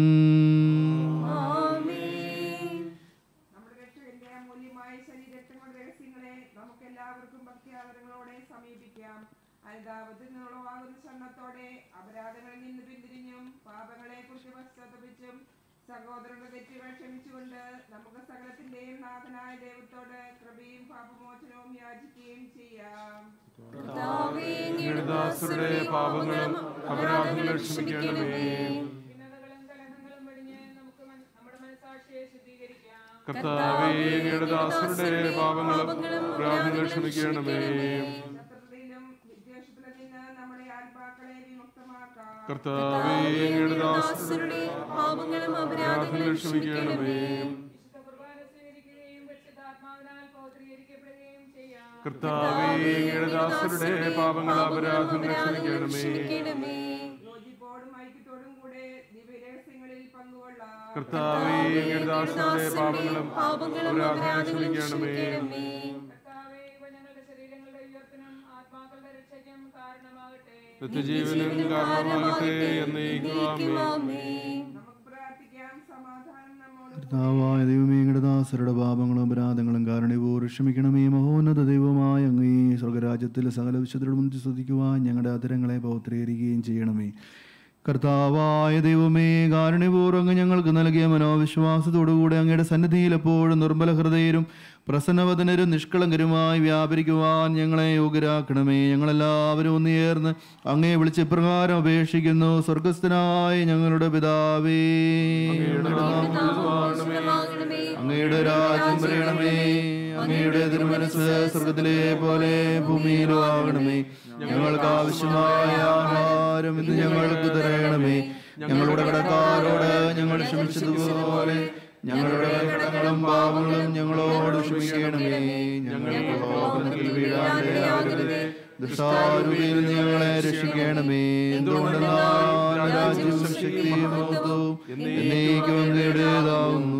ആമേൻ നമ്മുടെ രക്ഷകന്റെ അമൂല്യമായ ശരീരത്തിന്റെ രഹസ്യങ്ങളെ നമുക്ക് എല്ലാവർക്കും ഭക്തിയാദരങ്ങളോടെ സമീപിക്കാം അനുതാപത്തിൽ നിന്നുളവാകുന്ന ക്ഷണത്തോടെ അപരാധങ്ങളിൽ നിന്ന് പിന്തിരിഞ്ഞും പാപങ്ങളെ കുറിച്ച് പശ്ചാത്തപിച്ചും സഹോദരന്റെ തെറ്റുകൾ ക്ഷമിച്ചുകൊണ്ട് നമുക്ക് സകലത്തിന്റെയും നാഥനായ ദൈവത്തോട് കൃപയും പാപമോചനവും യാചിക്കുകയും ചെയ്യാം കർത്താവേ അങ്ങയുടെ ദാസരുടെ പാപങ്ങളും അപരാധങ്ങളും ക്ഷമിക്കണമേ ഭിന്നതകളും കലഹങ്ങളും വെടിഞ്ഞ് നമുക്ക് മൻ- നമ്മുടെ മനസാക്ഷിയെ ശുദ്ധീകരിക്കാം കർത്താവേ അങ്ങയുടെ ദാസരുടെ പാപങ്ങളും അപരാധങ്ങളും ക്ഷമിക്കണമേ ശത്രുതയിലും വിദ്വേഷത്തിലും നിന്ന് നമ്മുടെ ആത്മാക്കളെ വിമുക്തമാക്കാം കർത്താവേ അങ്ങയുടെ ദാസരുടെ ദാസരുടെ പാപങ്ങളും അപരാധങ്ങളും ക്ഷമിക്കണമേ വിശുദ്ധ കുർബാന സ്വീകരിക്കുകയും പരിശുദ്ധാത്മാവിനാൽ പൗത്രീകരിക്കപ്പെടുകയും ചെയ്യാം കർത്താവേ അങ്ങയുടെ ദാസരുടെ പാപങ്ങളും അപരാധങ്ങളും ക്ഷമിക്കണമേ ക്ഷമിക്കണമേ യോജിപ്പോടും ഐക്യത്തോടും കൂടെ ദിവ്യരഹസ്യങ്ങളിൽ പങ്കുകൊള്ളാം കർത്താവേ അങ്ങയുടെ ദാസരുടെ പാപങ്ങളും പാപങ്ങളും അപരാധങ്ങളും അപരാധങ്ങളും ക്ഷമിക്കണമേ ക്ഷമിക്കണമേ കർത്താവേ ഇവ ഞങ്ങളുടെ ശരീരങ്ങളുടെ ഉയർത്തനും ആത്മാക്കളുടെ രക്ഷയ്ക്കും കാരണമാകട്ടെ നിത്യജീവനും കാരണമാകട്ടെ എന്നേക്കുവാമേ ആമേൻ നമുക്ക് പ്രാർത്ഥിക്കാം സമാധാനം നമ്മോട് കർത്താവായ ദൈവമേ അങ്ങയുടെ ദാസരുടെ പാപങ്ങളും അപരാധങ്ങളും കാരണപൂർവ്വം ക്ഷമിക്കണമേ മഹോന്നത ദൈവമായ അങ്ങേ സ്വർഗരാജ്യത്തിൽ സകല വിശുദ്ധരുടെ മുന്നിൽ സ്തുതിക്കുവാൻ ഞങ്ങളുടെ അതിരങ്ങളെ പൗത്രീകരിക്കുകയും ചെയ്യണമേ കർത്താവായ ദൈവമേ കാരുണ്യപൂർവ്വം അങ്ങ് ഞങ്ങൾക്ക് നൽകിയ മനോവിശ്വാസത്തോടുകൂടെ അങ്ങയുടെ സന്നിധിയിൽ എപ്പോഴും നിർമ്മല ഹൃദയരും പ്രസന്നവദനരും നിഷ്കളങ്കരുമായി വ്യാപരിക്കുവാൻ ഞങ്ങളെ യോഗ്യരാക്കണമേ ഞങ്ങളെല്ലാവരും ഒന്നുചേർന്ന് അങ്ങയെ വിളിച്ച് ഇപ്രകാരം അപേക്ഷിക്കുന്നു സ്വർഗസ്ഥനായ ഞങ്ങളുടെ പിതാവേ അങ്ങയുടെ നാമം വാങ്ങണമേ അങ്ങയുടെ രാജ്യം വരണമേ അങ്ങയുടെ തിരുമനസ് സ്വർഗത്തിലെ പോലെ ഭൂമിയിലും ആകണമേ ഞങ്ങൾക്ക് ആവശ്യമായ ആഹാരം ഇന്ന് ഞങ്ങൾക്ക് തരണമേ ഞങ്ങളുടെ കടക്കാരോട് ഞങ്ങൾ ക്ഷമിച്ചതുപോലെ ഞങ്ങളുടെ കടങ്ങളും പാപങ്ങളും ഞങ്ങളോട് ക്ഷമിക്കണമേ ഞങ്ങൾക്ക് ലോകത്തിൽ വീഴാതെ ദുഷ്ടാരൂപിയിൽ ഞങ്ങളെ രക്ഷിക്കണമേ എന്തുകൊണ്ടെന്നാൽ രാജ്യവും ശക്തിയും മഹത്വവും എന്നേക്കും അങ്ങയുടേതാവുന്നു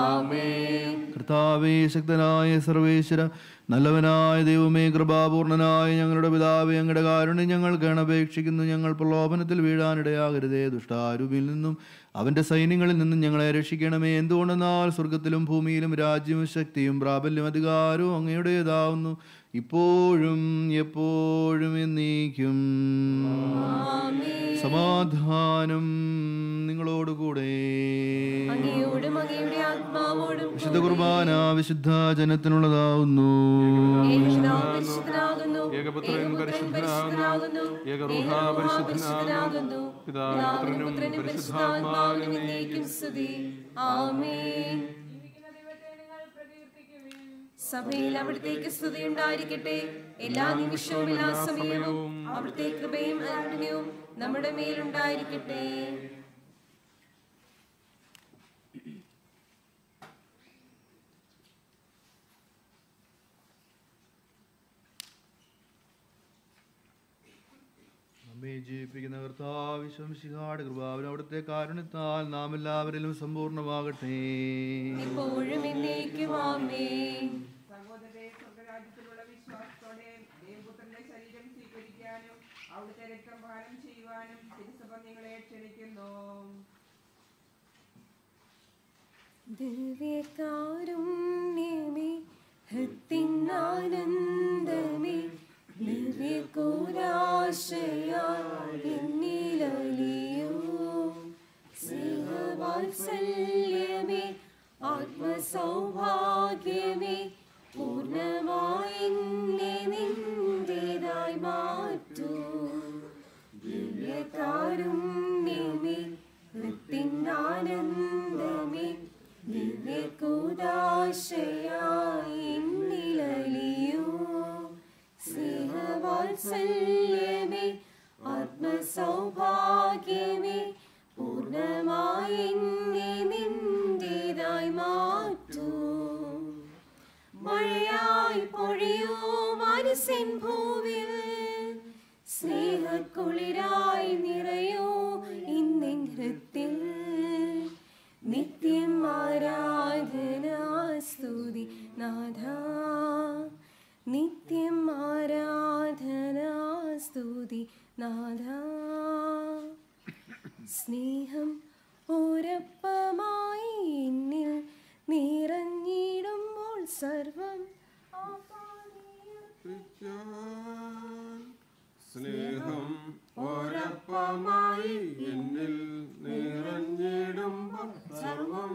കർത്താവേ ശക്തനായ സർവേശ്വര നല്ലവനായ ദൈവമേ കൃപാപൂർണനായ ഞങ്ങളുടെ പിതാവേ അങ്ങയുടെ കാരുണ്യം ഞങ്ങൾക്ക് അപേക്ഷിക്കുന്നു ഞങ്ങൾ പ്രലോഭനത്തിൽ വീഴാനിടയാകരുതേ ദുഷ്ടാരൂപിൽ നിന്നും അവന്റെ സൈന്യങ്ങളിൽ നിന്നും ഞങ്ങളെ രക്ഷിക്കണമേ എന്തുകൊണ്ടെന്നാൽ സ്വർഗത്തിലും ഭൂമിയിലും രാജ്യവും ശക്തിയും പ്രാബല്യം അധികാരവും അങ്ങയുടേതാവുന്നു ഇപ്പോഴും എപ്പോഴും എന്നേക്കും സമാധാനം നിങ്ങളോടുകൂടെ അങ്ങയോടും അങ്ങയുടെ ആത്മാവോടും വിശുദ്ധ കുർബാന വിശുദ്ധ ജനത്തിനുള്ളതാവുന്നു ഏകപിതാവ് പരിശുദ്ധനാകുന്നു ഏകപുത്രൻ ഏകപുത്രൻ പരിശുദ്ധനാകുന്നു ഏകരൂഹ പരിശുദ്ധനാകുന്നു പിതാവിനും പുത്രനും പരിശുദ്ധാത്മാവിനും എന്നേക്കും സ്തുതി ആമേൻ ജീവിക്കുന്ന ദൈവത്തെ നിങ്ങൾ പ്രകീർത്തിക്കുവിൻ സഭയിൽ അവിടത്തേക്ക് സ്തുതി ഉണ്ടായിരിക്കട്ടെ എല്ലാ നിമിഷവും എല്ലാ സമയവും അവിടുത്തെ കൃപയും അനുഗ്രഹവും നമ്മുടെ മേലുണ്ടായിരിക്കട്ടെ നമ്മെ ജീവിപ്പിക്കുന്ന കർത്താവിശ്വംശിഹാട് കൃപാവൻ അവിടുത്തെ കാരുണ്യത്താൽ നാം എല്ലാവരിലും സമ്പൂർണ്ണമാകട്ടെ ഇപ്പോഴും എന്നേക്കും ആമേൻ സഹോദരരെ സ്വർഗരാജ്യത്തിലുള്ള വിശ്വാസത്തോടെ ദേവപുത്രന്റെ ശരീരം സ്വീകരിക്കാനും അവിടുത്തെ രക്തം പാനം ചെയ്യുവാനും തിരുസഭ നിങ്ങളെ ക്ഷണിക്കുന്നു ദിവ്യകാരുണ്യമേ ഹൃത്തിനാനന്ദമേ ദിവ്യകൂരാശയാലിയോ സ്നേഹവാത്സല്യമേ ആത്മസൗഭാഗ്യമേ പൂർണ്ണമായി എന്നെ നിന്റേതായി മാറ്റൂ ദിവ്യകാരുണ്യമേ ഹൃത്തിനാനന്ദമേ ദിവ്യകൂദാശയായി വാത്സല്യമേ ആത്മസൗഭാഗ്യമേ പൂർണ്ണമായി എന്നെ നിന്റേതായി മാറ്റൂ മഴയായി പൊഴിയൂ മനസ്സിൻ ഭൂവിൽ സ്നേഹക്കുളിരായി നിറയൂ ഇന്നിൻ ഹൃത്തിൽ നിത്യം ആരാധന സ്തുതി നാഥ നിത്യം ആരാധന സ്തുതി നാഥ സ്നേഹം ഒരപ്പമായി എന്നിൽ നിറഞ്ഞിടുമ്പോൾ സർവം സ്നേഹം ഒരപ്പമായി എന്നിൽ നിറഞ്ഞിടുമ്പോൾ സർവം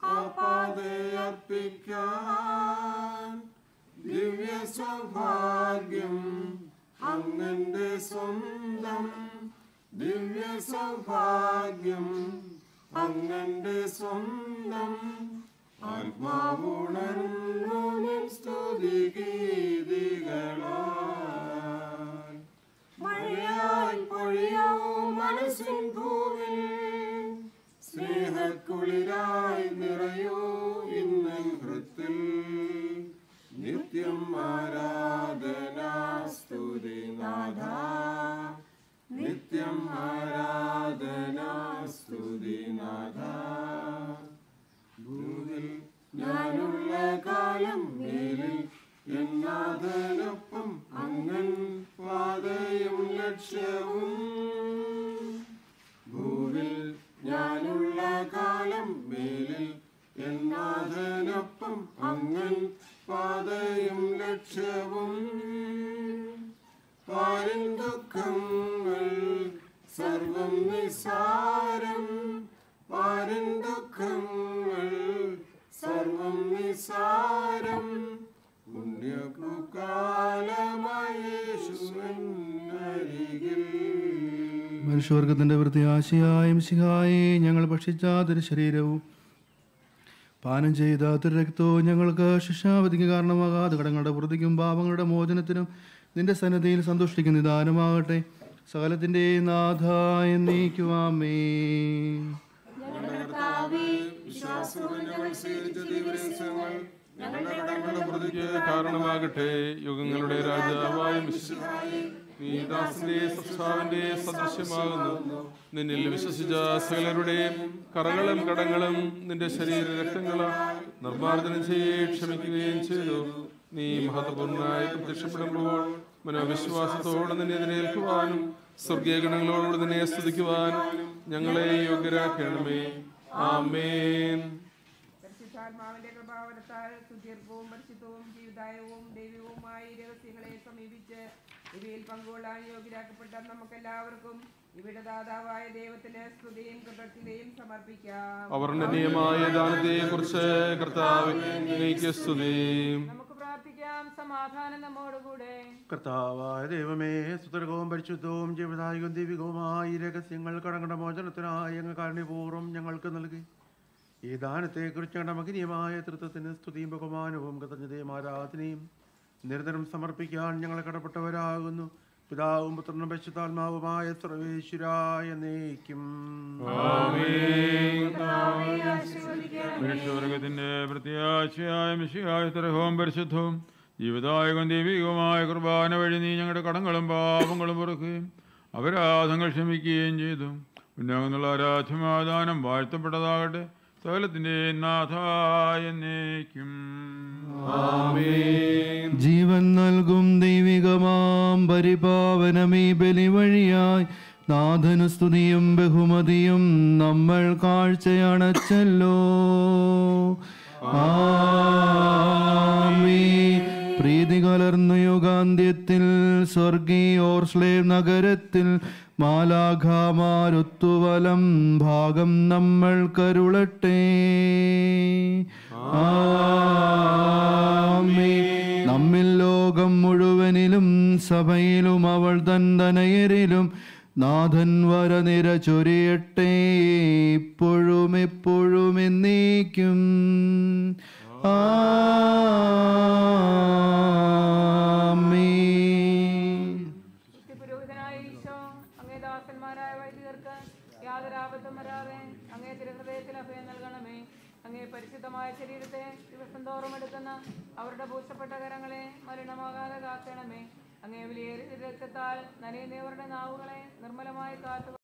ആപാതയർപ്പിക്കാൻ ദിവ്യ സൗഭാഗ്യം അങ്ങന്റെ സ്വന്തം ദിവ്യ സൗഭാഗ്യം അങ്ങന്റെ സ്വന്തം ആത്മാവുണർന്നു നിൻ സ്തുതി ഗീതികളാൽ മഴയായി പൊഴിയാവും മനസ്സിൻ ഭൂവിൽ സ്നേഹക്കുളിരായി നിറയൂ ഇന്നൻ ഹൃത്തിൽ നിത്യം ആരാധന സ്തുതി നാഥ നിത്യം ആരാധന സ്തുതി നാഥ ഭൂവിൽ ഞാനുള്ള കാലം മേലിൽ എന്നാഥനൊപ്പം അങ്ങൻ പാതയും ലക്ഷ്യവും ഭൂവിൽ ഞാനുള്ള കാലം മേലിൽ എന്നാഥനൊപ്പം അങ്ങൻ പാതയും ലക്ഷ്യവും പാരിൻ ദുഃഖങ്ങൾ സർവം നിസാരം പാരിൻ ദുഃഖങ്ങൾ സർവം നിസാരം പുണ്യപുകാലമയേശുവരികിൽ മനുഷ്യവർഗത്തിന്റെ വൃത്തിയാശയായും ശിഹായി ഞങ്ങൾ ഭക്ഷിച്ച തിരു ശരീരവും പാനം ചെയ്ത തിരു രക്തവും ഞങ്ങൾക്ക് ശിക്ഷാവധിക്ക് കാരണമാകാതെ കടങ്ങളുടെ വൃത്തിക്കും പാപങ്ങളുടെ മോചനത്തിനും നിന്റെ സന്നദ്ധിയിൽ സന്തുഷ്ടിക്കുന്ന നിദാനമാകട്ടെ സകലത്തിന്റെ നാഥ എന്നീക്കുവാമേ ഞങ്ങളുടെ കർത്താവേ വിശ്വാസവും ഞങ്ങൾ സ്വീകരിച്ച ദിവസങ്ങൾ ഞങ്ങളുടെ കടങ്ങളുടെ പ്രതിക്ക് കാരണമാകട്ടെ യുഗങ്ങളുടെ രാജാവായ മിശിഹായേ, നീ ദാസന്റെ സൃഷ്ടാവിന്റെ സദൃശ്യമാകുന്നു നിന്നിൽ വിശ്വസിച്ച സകലരുടെയും കറകളും കടങ്ങളും നിന്റെ ശരീര രക്തങ്ങളാൽ നിർമ്മാർജ്ജനം ചെയ്യേ ക്ഷമിക്കുകയും ചെയ്തു നീ മഹത്വപൂർണ്ണമായി പ്രത്യക്ഷപ്പെടുമ്പോൾ മനോവിശ്വാസത്തോടെ നിന്നെ എതിരേൽക്കുവാനും സ്വർഗീയ ഗണങ്ങളോട് നിന്നെ സ്തുതിക്കുവാനും ഞങ്ങളെ യോഗ്യരാക്കണമേ ആമേൻ പരിശുദ്ധാത്മാവിന്റെ കൃപാവരത്താൽ സുദീർഘവും പരിശുദ്ധവും ജീവിതായവും ദൈവവുമായ ഈ രഹസ്യങ്ങളെ സമീപിച്ച് ഇവയിൽ പങ്കുകൊള്ളാൻ യോഗ്യരാക്കപ്പെട്ട നമുക്കെല്ലാവർക്കും ഇവിടെ ദാതാവായ ദൈവത്തിന് സ്തുതിയും കൃതജ്ഞതയും സമർപ്പിക്കാം അവർണ്ണനീയമായ ദാനത്തെ കുറിച്ച് കർത്താവിനേക്ക് സ്തുതി നമുക്ക് പ്രാർത്ഥിക്കാം സമാധാനം നമ്മോടുകൂടെ കർത്താവായ ദൈവമേ സുതർഗവും പരിശുദ്ധവും ജീവദായകവും ദൈവികവുമായ ഈ രഹസ്യങ്ങൾ കടങ്ങളുടെ മോചനത്തിനായി അങ്ങ് കാരുണ്യപൂർവ്വം ഞങ്ങൾക്ക് നൽകി ഈ ദാനത്തെക്കുറിച്ച് ഞങ്ങളുടെ മകനീയമായ തൃത്വത്തിന് സ്തുതിയും ബഹുമാനവും കൃതജ്ഞതയും ആരാധനയും നിരന്തരം സമർപ്പിക്കാൻ ഞങ്ങൾ കടപ്പെട്ടവരാകുന്നു പിതാവും പുത്രനും പരിശുദ്ധാത്മാവുമായ സർവേശ്വരായ നയിക്കും മനുഷ്യവർഗത്തിന്റെ പ്രത്യാശയായ മിശിയായ തരഹവും പരിശുദ്ധവും ജീവിതായകം ദൈവികവുമായ കുർബാന വഴി നീ ഞങ്ങളുടെ കടങ്ങളും പാപങ്ങളും പുറക്കുകയും അപരാധങ്ങൾ ക്ഷമിക്കുകയും ചെയ്തു ഉന്നതെന്നുള്ള ആരാധ്യമാദാനം വാഴ്ത്തപ്പെട്ടതാകട്ടെ സകലത്തിന്റെ നാഥായ എന്നേക്കും ജീവൻ നൽകും ദൈവികമാം പരിപാവനമീ ബലി വഴിയായി നാഥനു സ്തുതിയും ബഹുമതിയും നമ്മൾ കാഴ്ചയണച്ചല്ലോ ആമേ പ്രീതി കലർന്ന യുഗാന്ത്യത്തിൽ സ്വർഗീയോർസ്ലേവ് നഗരത്തിൽ മാലാഖാമാരൊത്തുവലം ഭാഗം നമ്മൾ കരുളട്ടെ ആമേ നമ്മിൽ ലോകം മുഴുവനിലും സഭയിലും അവൾ തൻ തനയരിലും നാഥൻ വരനിര ചൊരിയട്ടെ ഇപ്പോഴും എപ്പോഴും എന്നേക്കും ആമേൻ പീഡിതർക്ക് യാതൊരു ആപത്തും വരാതെ അങ്ങേ തിരുഹൃദയത്തിൽ അഭയം നൽകണമേ അങ്ങേ പരിശുദ്ധമായ ശരീരത്തെ ദിവസം തോറും എടുക്കുന്ന അവരുടെ പൂശപ്പെട്ട കരങ്ങളെ മലിനമാകാതെ കാക്കണമേ അങ്ങേ വിലയേറിയ രക്തത്താൽ നനയുന്നവരുടെ നാവുകളെ നിർമ്മലമായി കാത്തു